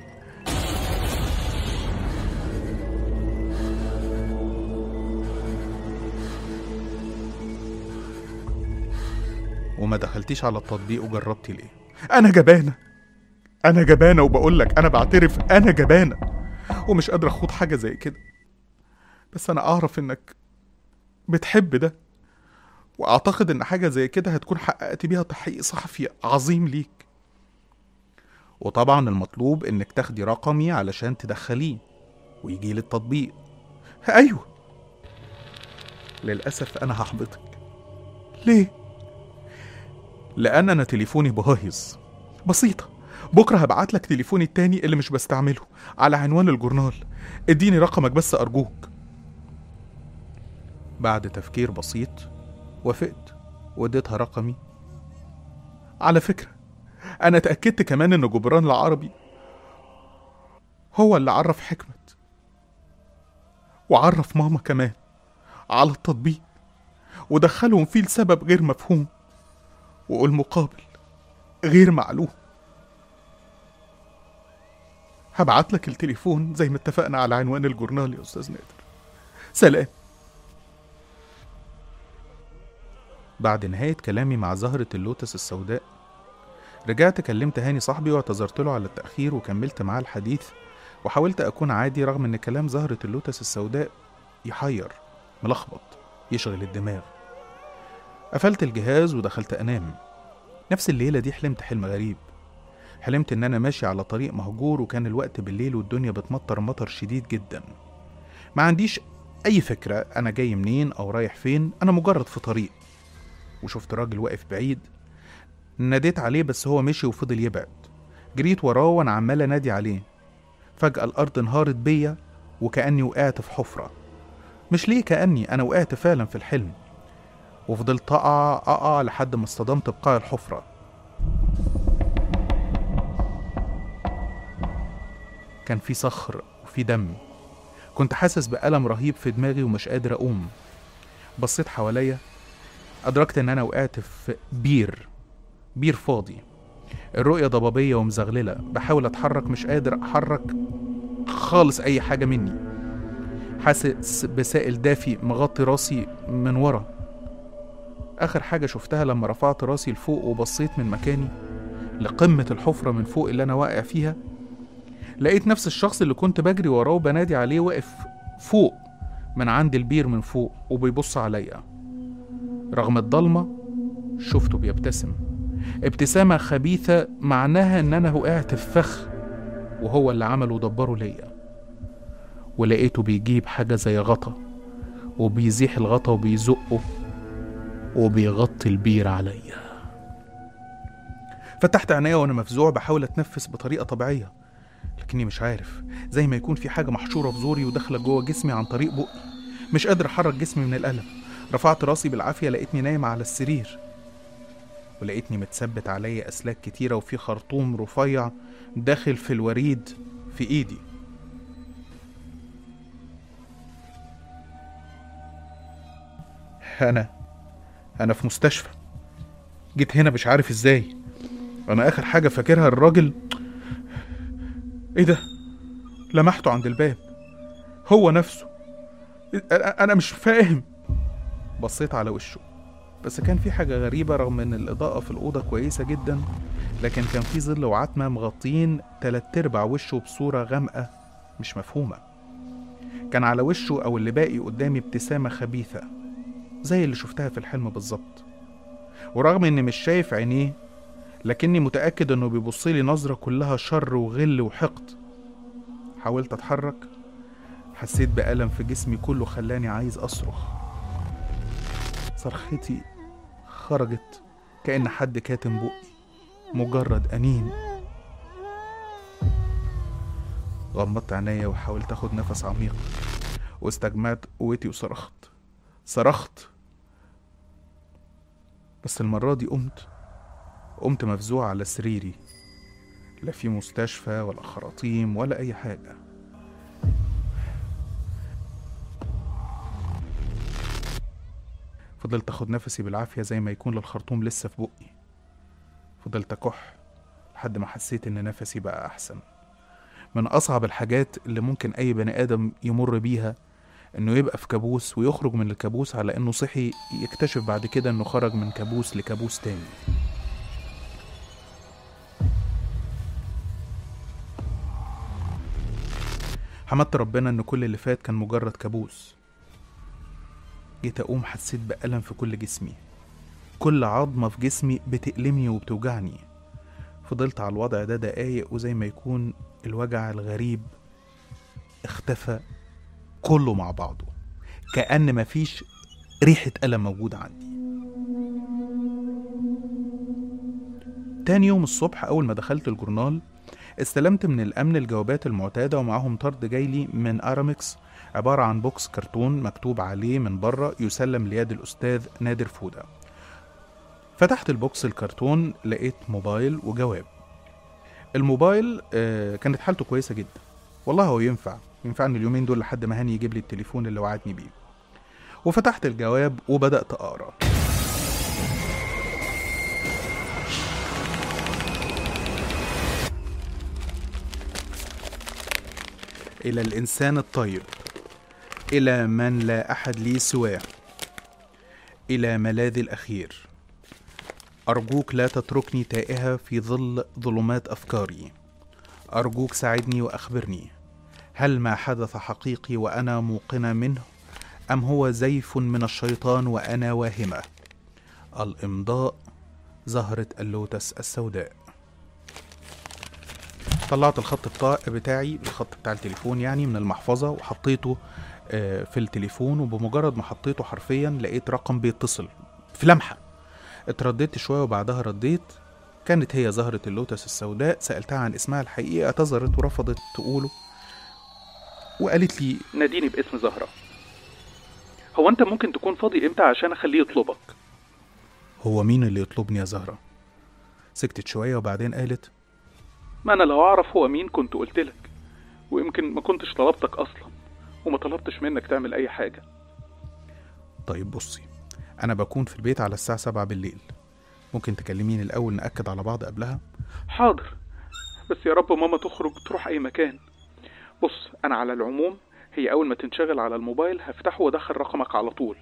وما دخلتيش على التطبيق وجربتي ليه انا جبانه انا جبانه وبقول لك انا بعترف انا جبانه ومش قادر اخوض حاجه زي كده بس انا اعرف انك بتحب ده واعتقد ان حاجه زي كده هتكون حققت بيها تحقيق صحفي عظيم ليك وطبعا المطلوب انك تاخدي رقمي علشان تدخليه ويجي لي التطبيق ايوه للاسف انا هحبطك ليه لان انا تليفوني بايظ بسيطه بكره هبعت لك تليفوني التاني اللي مش بستعمله على عنوان الجورنال اديني رقمك بس ارجوك بعد تفكير بسيط وافقت واديتها رقمي على فكره انا اتاكدت كمان ان جبران العربي هو اللي عرف حكمت وعرف ماما كمان على التطبيق ودخلهم فيه لسبب غير مفهوم والمقابل غير معلوم هبعت لك التليفون زي ما اتفقنا على عنوان الجورنال يا استاذ نادر سلام بعد نهاية كلامي مع زهرة اللوتس السوداء رجعت كلمت هاني صاحبي واعتذرت له على التأخير وكملت معاه الحديث وحاولت أكون عادي رغم إن كلام زهرة اللوتس السوداء يحير ملخبط يشغل الدماغ قفلت الجهاز ودخلت أنام نفس الليلة دي حلمت حلم غريب حلمت إن أنا ماشي على طريق مهجور وكان الوقت بالليل والدنيا بتمطر مطر شديد جدا ما عنديش أي فكرة أنا جاي منين أو رايح فين أنا مجرد في طريق وشفت راجل واقف بعيد ناديت عليه بس هو مشي وفضل يبعد جريت وراه وأنا عمال أنادي عليه فجأة الأرض انهارت بيا وكأني وقعت في حفرة مش ليه كأني أنا وقعت فعلا في الحلم وفضلت أقع أقع لحد ما اصطدمت بقاع الحفرة كان في صخر وفي دم كنت حاسس بألم رهيب في دماغي ومش قادر أقوم بصيت حواليا أدركت إن أنا وقعت في بير بير فاضي الرؤية ضبابية ومزغللة بحاول أتحرك مش قادر أحرك خالص أي حاجة مني حاسس بسائل دافي مغطي راسي من ورا آخر حاجة شفتها لما رفعت راسي لفوق وبصيت من مكاني لقمة الحفرة من فوق اللي أنا واقع فيها لقيت نفس الشخص اللي كنت بجري وراه وبنادي عليه واقف فوق من عند البير من فوق وبيبص عليا رغم الضلمة شفته بيبتسم ابتسامة خبيثة معناها إن أنا وقعت في فخ وهو اللي عمله ودبره ليا ولقيته بيجيب حاجة زي غطا وبيزيح الغطا وبيزقه وبيغطي البير عليا فتحت عينيا وانا مفزوع بحاول اتنفس بطريقه طبيعيه لكني مش عارف زي ما يكون في حاجه محشوره في زوري وداخله جوه جسمي عن طريق بقي مش قادر احرك جسمي من الالم رفعت راسي بالعافيه لقيتني نايم على السرير ولقيتني متثبت عليا اسلاك كتيره وفي خرطوم رفيع داخل في الوريد في ايدي انا انا في مستشفى جيت هنا مش عارف ازاي انا اخر حاجه فاكرها الراجل ايه ده لمحته عند الباب هو نفسه أنا أنا مش فاهم بصيت على وشه بس كان في حاجة غريبة رغم إن الإضاءة في الأوضة كويسة جدا لكن كان في ظل وعتمة مغطين تلات أرباع وشه بصورة غامقة مش مفهومة كان على وشه أو اللي باقي قدامي ابتسامة خبيثة زي اللي شفتها في الحلم بالظبط ورغم إني مش شايف عينيه لكني متأكد إنه بيبصلي نظرة كلها شر وغل وحقد حاولت أتحرك حسيت بألم في جسمي كله خلاني عايز أصرخ صرختي خرجت كأن حد كاتم بقي مجرد أنين غمضت عينيا وحاولت أخد نفس عميق واستجمعت قوتي وصرخت صرخت بس المرة دي قمت قمت مفزوع على سريري لا في مستشفى ولا خراطيم ولا أي حاجة فضلت اخد نفسي بالعافية زي ما يكون للخرطوم لسه في بقي فضلت اكح لحد ما حسيت ان نفسي بقى احسن من اصعب الحاجات اللي ممكن اي بني ادم يمر بيها انه يبقى في كابوس ويخرج من الكابوس على انه صحي يكتشف بعد كده انه خرج من كابوس لكابوس تاني حمدت ربنا ان كل اللي فات كان مجرد كابوس جيت اقوم حسيت بألم في كل جسمي كل عظمة في جسمي بتألمني وبتوجعني فضلت على الوضع ده دقايق وزي ما يكون الوجع الغريب اختفى كله مع بعضه كأن مفيش ريحة ألم موجودة عندي تاني يوم الصبح أول ما دخلت الجورنال استلمت من الأمن الجوابات المعتادة ومعاهم طرد جايلي من أرامكس عبارة عن بوكس كرتون مكتوب عليه من بره يسلم ليد الأستاذ نادر فودة فتحت البوكس الكرتون لقيت موبايل وجواب الموبايل آه، كانت حالته كويسة جدا والله هو ينفع ينفعني اليومين دول لحد ما هاني يجيب لي التليفون اللي وعدني بيه وفتحت الجواب وبدأت أقرأ إلى الإنسان الطيب إلى من لا أحد لي سواه إلى ملاذي الأخير أرجوك لا تتركني تائهة في ظل ظلمات أفكاري أرجوك ساعدني وأخبرني هل ما حدث حقيقي وأنا موقنة منه أم هو زيف من الشيطان وأنا واهمة الإمضاء زهرة اللوتس السوداء طلعت الخط بتاع بتاعي الخط بتاع التليفون يعني من المحفظة وحطيته آه، في التليفون وبمجرد ما حطيته حرفيا لقيت رقم بيتصل في لمحة اترددت شوية وبعدها رديت كانت هي زهرة اللوتس السوداء سألتها عن اسمها الحقيقي اعتذرت ورفضت تقوله وقالت لي ناديني باسم زهرة هو انت ممكن تكون فاضي امتى عشان اخليه يطلبك هو مين اللي يطلبني يا زهرة سكتت شوية وبعدين قالت ما انا لو اعرف هو مين كنت قلت لك ويمكن ما كنتش طلبتك اصلا وما طلبتش منك تعمل اي حاجة طيب بصي انا بكون في البيت على الساعة سبعة بالليل ممكن تكلميني الاول نأكد على بعض قبلها حاضر بس يا رب ماما تخرج تروح اي مكان بص انا على العموم هي اول ما تنشغل على الموبايل هفتحه وادخل رقمك على طول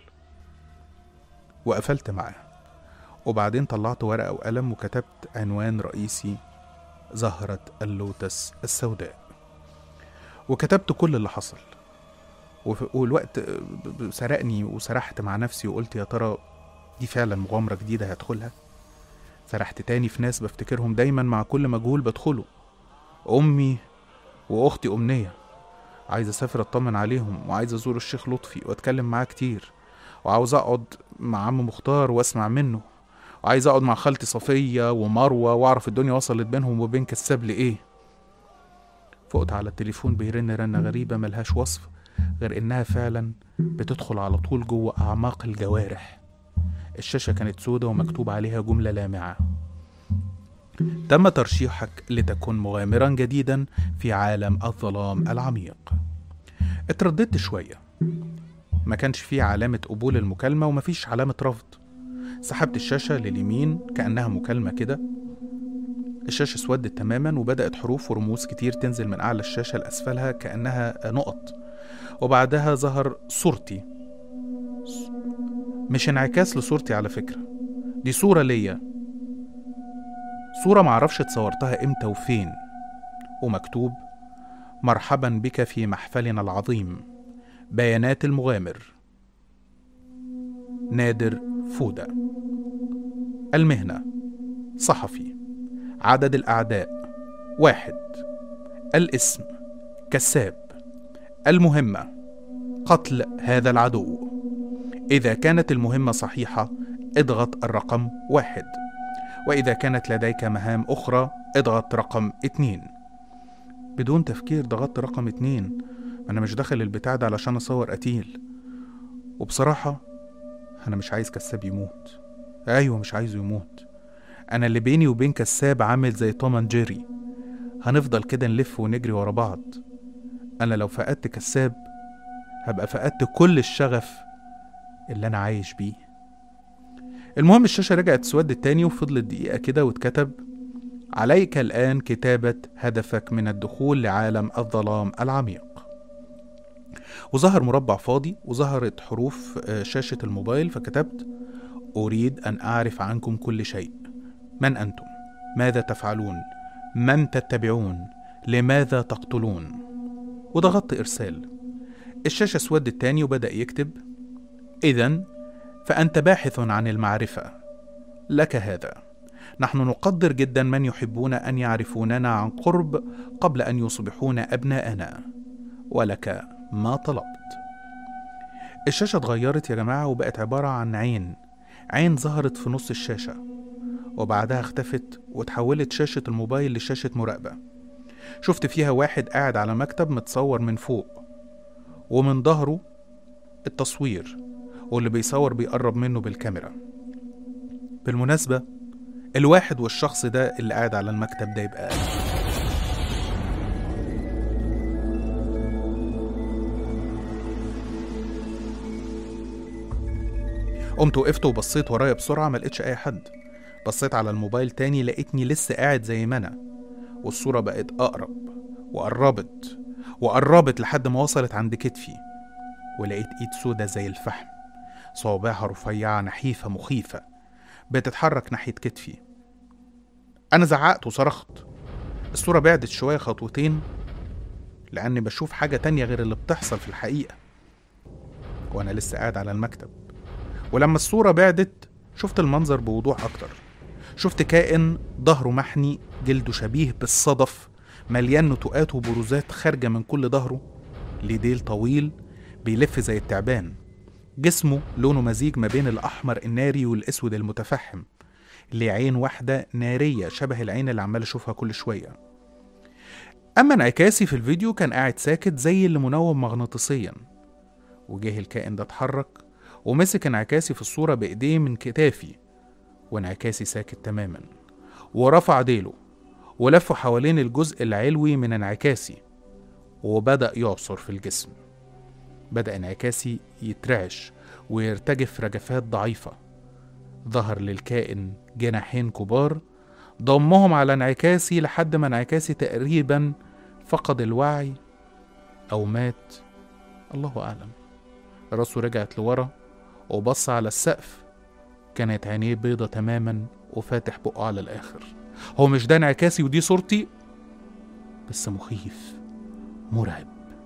وقفلت معاه وبعدين طلعت ورقة وقلم وكتبت عنوان رئيسي زهرة اللوتس السوداء وكتبت كل اللي حصل وف- والوقت ب- ب- سرقني وسرحت مع نفسي وقلت يا ترى دي فعلا مغامرة جديدة هدخلها سرحت تاني في ناس بفتكرهم دايما مع كل مجهول بدخله أمي وأختي أمنية عايز أسافر أطمن عليهم وعايز أزور الشيخ لطفي وأتكلم معاه كتير وعاوز أقعد مع عم مختار وأسمع منه وعايز أقعد مع خالتي صفية ومروة وأعرف الدنيا وصلت بينهم وبين كساب لإيه فقت على التليفون بيرن رنة غريبة ملهاش وصف غير إنها فعلا بتدخل على طول جوه أعماق الجوارح الشاشة كانت سودة ومكتوب عليها جملة لامعة تم ترشيحك لتكون مغامرا جديدا في عالم الظلام العميق اترددت شوية ما كانش فيه علامة قبول المكالمة ومفيش علامة رفض سحبت الشاشة لليمين كأنها مكالمة كده الشاشة اسودت تماما وبدأت حروف ورموز كتير تنزل من أعلى الشاشة لأسفلها كأنها نقط وبعدها ظهر صورتي مش انعكاس لصورتي على فكرة دي صورة ليا صورة معرفش اتصورتها امتى وفين ومكتوب مرحبا بك في محفلنا العظيم بيانات المغامر نادر فودة المهنة صحفي عدد الأعداء واحد الاسم كساب المهمة قتل هذا العدو إذا كانت المهمة صحيحة اضغط الرقم واحد وإذا كانت لديك مهام أخرى اضغط رقم اتنين بدون تفكير ضغطت رقم اتنين أنا مش داخل البتاع ده علشان أصور قتيل وبصراحة أنا مش عايز كساب يموت أيوة مش عايزه يموت أنا اللي بيني وبين كساب عامل زي توم أند جيري هنفضل كده نلف ونجري ورا بعض أنا لو فقدت كساب هبقى فقدت كل الشغف اللي أنا عايش بيه المهم الشاشة رجعت تسود تاني وفضلت دقيقة كده واتكتب عليك الآن كتابة هدفك من الدخول لعالم الظلام العميق وظهر مربع فاضي وظهرت حروف آه، شاشة الموبايل فكتبت أريد أن أعرف عنكم كل شيء من أنتم؟ ماذا تفعلون؟ من تتبعون؟ لماذا تقتلون؟ وضغطت إرسال الشاشة اسودت تاني وبدأ يكتب إذا فأنت باحث عن المعرفة لك هذا نحن نقدر جدا من يحبون أن يعرفوننا عن قرب قبل أن يصبحون أبناءنا ولك ما طلبت الشاشة اتغيرت يا جماعة وبقت عبارة عن عين عين ظهرت في نص الشاشة وبعدها اختفت وتحولت شاشة الموبايل لشاشة مراقبة شفت فيها واحد قاعد على مكتب متصور من فوق ومن ظهره التصوير واللي بيصور بيقرب منه بالكاميرا بالمناسبة الواحد والشخص ده اللي قاعد على المكتب ده يبقى أنا قمت وقفت وبصيت ورايا بسرعة ما لقيتش أي حد بصيت على الموبايل تاني لقيتني لسه قاعد زي ما أنا والصورة بقت أقرب وقربت وقربت لحد ما وصلت عند كتفي ولقيت إيد سودة زي الفحم صوابعها رفيعة نحيفة مخيفة بتتحرك ناحية كتفي أنا زعقت وصرخت الصورة بعدت شوية خطوتين لأني بشوف حاجة تانية غير اللي بتحصل في الحقيقة وأنا لسه قاعد على المكتب ولما الصورة بعدت شفت المنظر بوضوح أكتر شفت كائن ظهره محني جلده شبيه بالصدف مليان نتوءات وبروزات خارجة من كل ظهره ليه ديل طويل بيلف زي التعبان جسمه لونه مزيج ما بين الأحمر الناري والأسود المتفحم ليه عين واحدة نارية شبه العين اللي عمال أشوفها كل شوية أما انعكاسي في الفيديو كان قاعد ساكت زي اللي منوم مغناطيسيا وجه الكائن ده اتحرك ومسك انعكاسي في الصورة بإيديه من كتافي وانعكاسي ساكت تماما ورفع ديله ولفه حوالين الجزء العلوي من انعكاسي وبدأ يعصر في الجسم بدأ انعكاسي يترعش ويرتجف رجفات ضعيفة ظهر للكائن جناحين كبار ضمهم على انعكاسي لحد ما انعكاسي تقريبا فقد الوعي أو مات الله أعلم راسه رجعت لورا وبص على السقف كانت عينيه بيضة تماما وفاتح بقه على الآخر هو مش ده انعكاسي ودي صورتي بس مخيف مرعب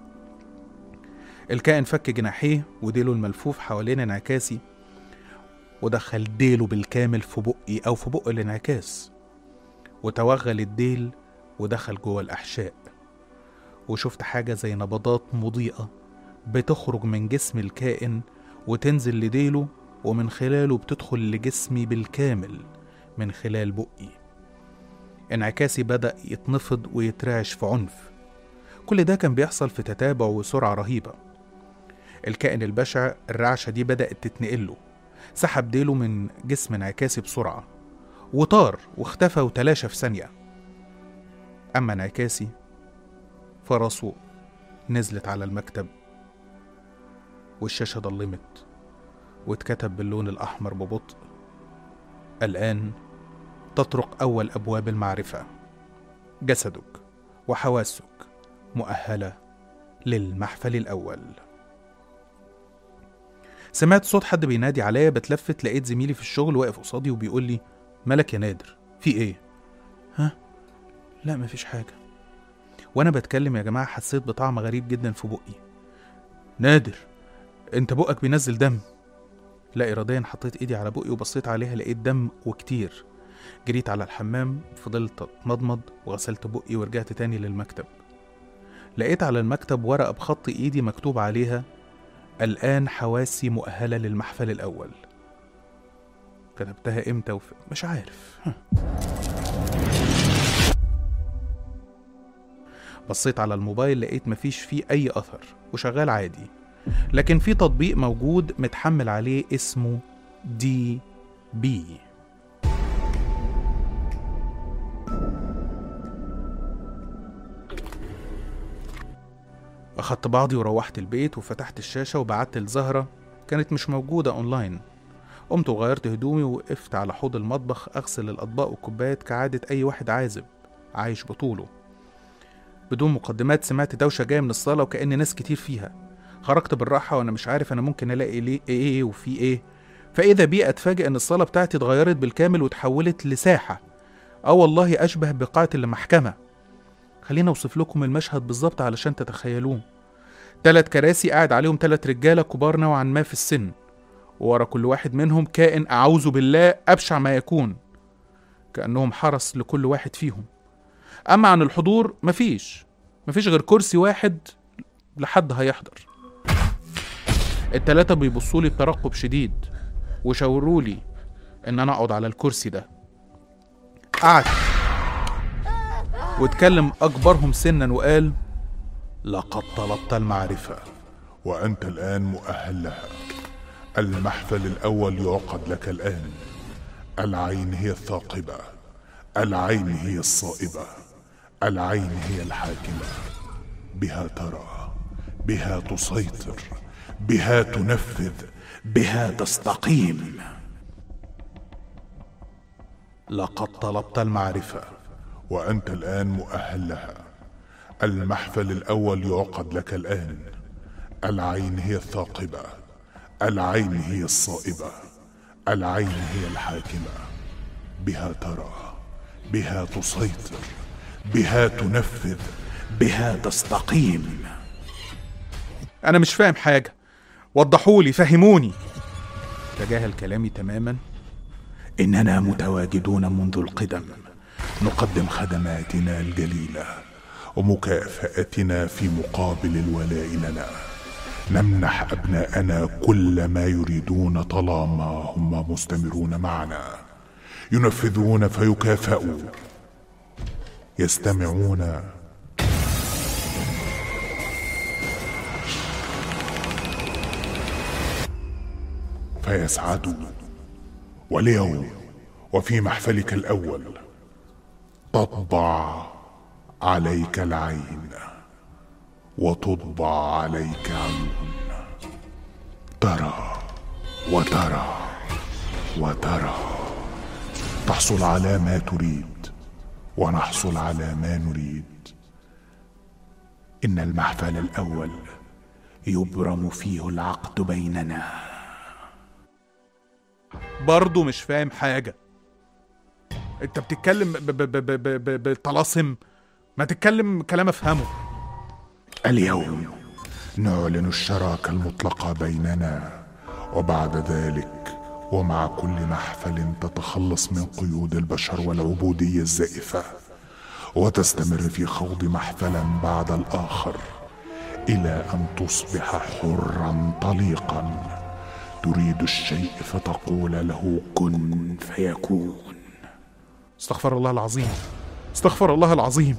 الكائن فك جناحيه وديله الملفوف حوالين انعكاسي ودخل ديله بالكامل في بقي أو في بق الانعكاس وتوغل الديل ودخل جوه الأحشاء وشفت حاجة زي نبضات مضيئة بتخرج من جسم الكائن وتنزل لديله ومن خلاله بتدخل لجسمي بالكامل من خلال بقي انعكاسي بدأ يتنفض ويترعش في عنف كل ده كان بيحصل في تتابع وسرعة رهيبة الكائن البشع الرعشة دي بدأت تتنقله سحب ديله من جسم انعكاسي بسرعة وطار واختفى وتلاشى في ثانية أما انعكاسي فراسه نزلت على المكتب والشاشة ضلمت واتكتب باللون الأحمر ببطء الآن تطرق أول أبواب المعرفة جسدك وحواسك مؤهلة للمحفل الأول سمعت صوت حد بينادي عليا بتلفت لقيت زميلي في الشغل واقف قصادي وبيقول لي مالك يا نادر في ايه ها لا مفيش حاجه وانا بتكلم يا جماعه حسيت بطعم غريب جدا في بقي نادر انت بقك بينزل دم لا اراديا حطيت ايدي على بقي وبصيت عليها لقيت دم وكتير جريت على الحمام فضلت اتمضمض وغسلت بقي ورجعت تاني للمكتب لقيت على المكتب ورقة بخط ايدي مكتوب عليها الآن حواسي مؤهلة للمحفل الأول كتبتها امتى وف... مش عارف بصيت على الموبايل لقيت مفيش فيه أي أثر وشغال عادي لكن في تطبيق موجود متحمل عليه اسمه دي بي أخدت بعضي وروحت البيت وفتحت الشاشة وبعت لزهرة كانت مش موجودة أونلاين قمت وغيرت هدومي ووقفت على حوض المطبخ أغسل الأطباق والكوبايات كعادة أي واحد عازب عايش بطوله بدون مقدمات سمعت دوشة جاية من الصالة وكأن ناس كتير فيها خرجت بالراحة وأنا مش عارف أنا ممكن ألاقي ليه إيه, إيه وفي إيه فإذا بي أتفاجئ إن الصالة بتاعتي اتغيرت بالكامل وتحولت لساحة أه والله أشبه بقاعة المحكمة خليني أوصف لكم المشهد بالظبط علشان تتخيلوه تلات كراسي قاعد عليهم تلات رجالة كبار نوعا ما في السن وورا كل واحد منهم كائن أعوذ بالله أبشع ما يكون كأنهم حرس لكل واحد فيهم أما عن الحضور مفيش مفيش غير كرسي واحد لحد هيحضر التلاتة بيبصولي بترقب شديد وشاورولي إن أنا أقعد على الكرسي ده قعدت واتكلم أكبرهم سنا وقال لقد طلبت المعرفة وأنت الآن مؤهل لها المحفل الأول يعقد لك الآن العين هي الثاقبة العين هي الصائبة العين هي الحاكمة بها ترى بها تسيطر بها تنفذ بها تستقيم لقد طلبت المعرفة وأنت الآن مؤهل لها المحفل الأول يعقد لك الآن العين هي الثاقبة العين هي الصائبة العين هي الحاكمة بها ترى بها تسيطر بها تنفذ بها تستقيم أنا مش فاهم حاجة وضحولي فهموني تجاهل كلامي تماما إننا متواجدون منذ القدم نقدم خدماتنا الجليلة ومكافأتنا في مقابل الولاء لنا نمنح أبناءنا كل ما يريدون طالما هم مستمرون معنا ينفذون فيكافئوا يستمعون فيسعدوا واليوم وفي محفلك الأول تطبع عليك العين وتطبع عليك عيون ترى وترى وترى تحصل على ما تريد ونحصل على ما نريد ان المحفل الاول يبرم فيه العقد بيننا برضه مش فاهم حاجة انت بتتكلم ب- ب- ب- ب- ب- ب- بطلاسم ما تتكلم كلام افهمه اليوم نعلن الشراكة المطلقة بيننا وبعد ذلك ومع كل محفل تتخلص من قيود البشر والعبودية الزائفة وتستمر في خوض محفلا بعد الآخر إلى أن تصبح حرا طليقا تريد الشيء فتقول له كن فيكون استغفر الله العظيم استغفر الله العظيم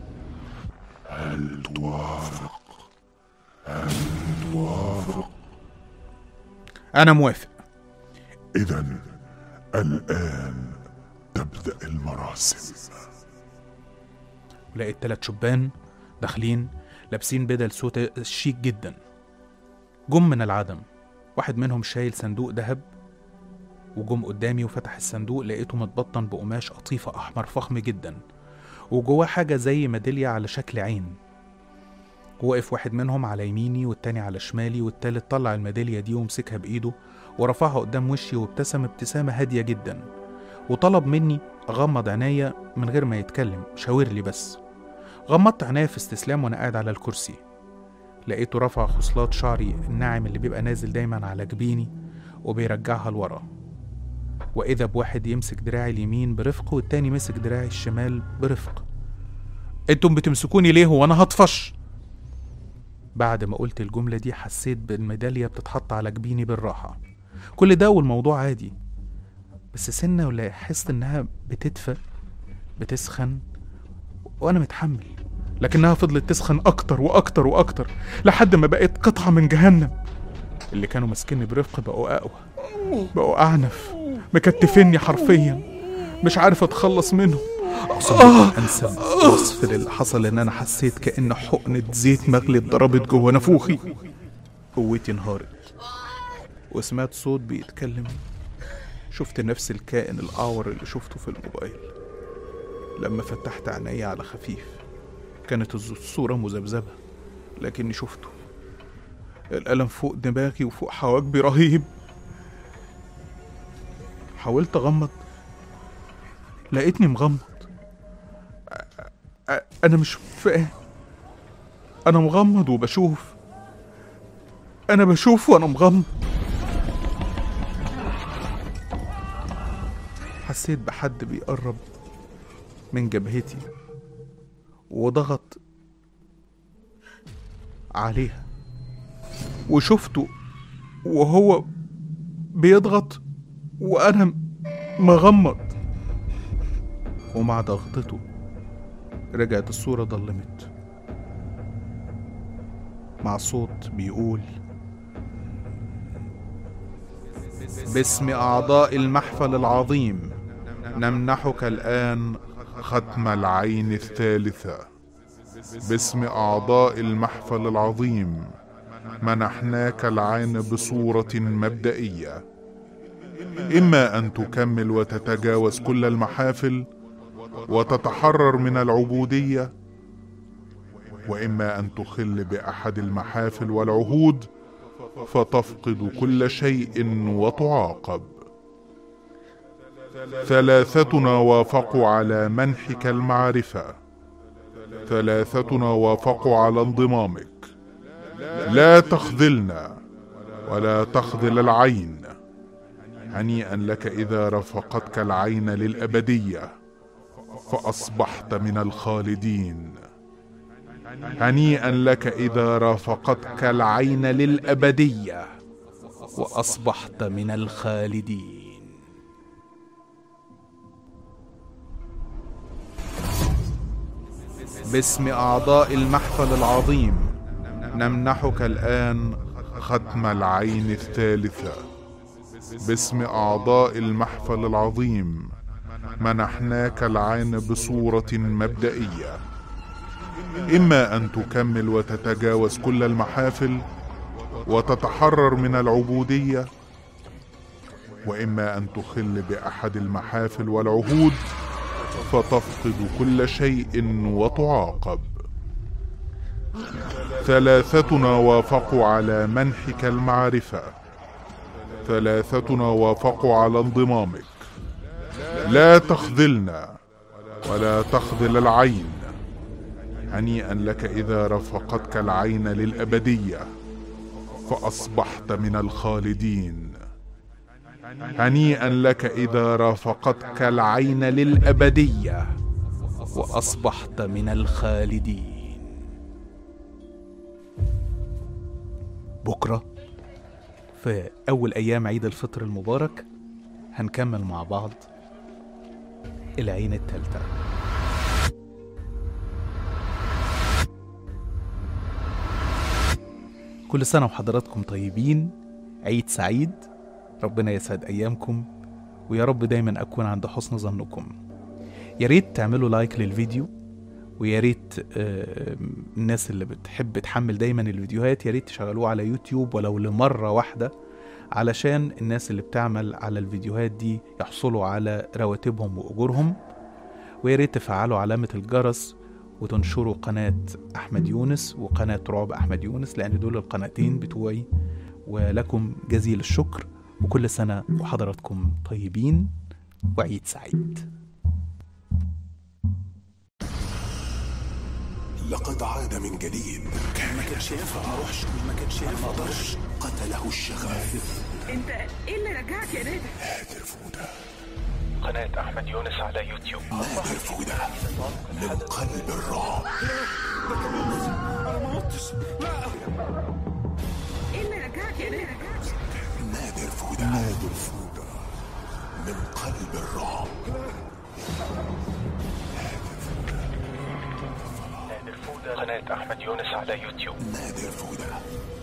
هل توافق هل توافق انا موافق إذا الآن تبدأ المراسم لقيت تلات شبان داخلين لابسين بدل سودا شيك جدا جم من العدم واحد منهم شايل صندوق ذهب وجم قدامي وفتح الصندوق لقيته متبطن بقماش قطيفة أحمر فخم جدا وجواه حاجة زي ميدالية على شكل عين وقف واحد منهم على يميني والتاني على شمالي والتالت طلع الميدالية دي ومسكها بإيده ورفعها قدام وشي وابتسم ابتسامة هادية جدا وطلب مني أغمض عينيا من غير ما يتكلم شاور لي بس غمضت عينيا في استسلام وأنا قاعد على الكرسي لقيته رفع خصلات شعري الناعم اللي بيبقى نازل دايما على جبيني وبيرجعها لورا وإذا بواحد يمسك دراعي اليمين برفق والتاني مسك دراعي الشمال برفق انتم بتمسكوني ليه وانا هطفش بعد ما قلت الجملة دي حسيت بالميدالية بتتحط على جبيني بالراحة كل ده والموضوع عادي بس سنة ولا حست انها بتدفى بتسخن وانا متحمل لكنها فضلت تسخن اكتر واكتر واكتر لحد ما بقت قطعة من جهنم اللي كانوا ماسكيني برفق بقوا اقوى بقوا اعنف مكتفيني حرفيا مش عارف اتخلص منهم آه انسب وصف للي حصل ان انا حسيت كأن حقنة زيت مغلي اتضربت جوه نافوخي قوتي انهارت وسمعت صوت بيتكلم شفت نفس الكائن الأعور اللي شفته في الموبايل لما فتحت عيني على خفيف كانت الز- الصورة مذبذبة لكني شفته الألم فوق دماغي وفوق حواجبي رهيب حاولت أغمض لقيتني مغمض أ- أ- أنا مش فاهم أنا مغمض وبشوف أنا بشوف وأنا مغمض حسيت بحد بيقرب من جبهتي وضغط عليها وشفته وهو بيضغط وأنا مغمض ومع ضغطته رجعت الصورة ضلمت مع صوت بيقول باسم أعضاء المحفل العظيم نمنحك الآن ختم العين الثالثة باسم أعضاء المحفل العظيم منحناك العين بصورة مبدئية إما أن تكمل وتتجاوز كل المحافل وتتحرر من العبودية وإما أن تخل بأحد المحافل والعهود فتفقد كل شيء وتعاقب ثلاثتنا وافقوا على منحك المعرفة ثلاثتنا وافقوا على انضمامك لا تخذلنا ولا تخذل العين هنيئا لك إذا رافقتك العين للأبدية فأصبحت من الخالدين هنيئا لك إذا رافقتك العين للأبدية وأصبحت من الخالدين باسم أعضاء المحفل العظيم نمنحك الآن ختم العين الثالثة باسم أعضاء المحفل العظيم منحناك العين بصورة مبدئية إما أن تكمل وتتجاوز كل المحافل وتتحرر من العبودية وإما أن تخل بأحد المحافل والعهود فتفقد كل شيء وتعاقب ثلاثتنا وافقوا على منحك المعرفة ثلاثتنا وافقوا على انضمامك لا تخذلنا ولا تخذل العين هنيئا لك إذا رافقتك العين للأبدية فأصبحت من الخالدين هنيئا لك إذا رافقتك العين للأبدية وأصبحت من الخالدين بكرة في أول أيام عيد الفطر المبارك هنكمل مع بعض العين التالتة كل سنة وحضراتكم طيبين عيد سعيد ربنا يسعد أيامكم ويا رب دايما أكون عند حسن ظنكم يا ريت تعملوا لايك للفيديو ويا ريت آه، الناس اللي بتحب تحمل دايما الفيديوهات يا ريت تشغلوه على يوتيوب ولو لمرة واحدة علشان الناس اللي بتعمل على الفيديوهات دي يحصلوا على رواتبهم وأجورهم ويا ريت تفعلوا علامة الجرس وتنشروا قناة أحمد يونس وقناة رعب أحمد يونس لأن دول القناتين بتوعي ولكم جزيل الشكر وكل سنة وحضراتكم طيبين وعيد سعيد لقد عاد من جديد ما كانش ينفع ما اروحش ما كانش ينفع ما اقدرش قتله الشغف انت ايه اللي رجعك يا نادر نادر فودة قناة أحمد يونس على يوتيوب نادر فودة من قلب الرعب ايه اللي رجعك يا نادر نادر فودة نادر فودة من قلب الرعب نادر فودة قناة أحمد يونس على يوتيوب نادر فودة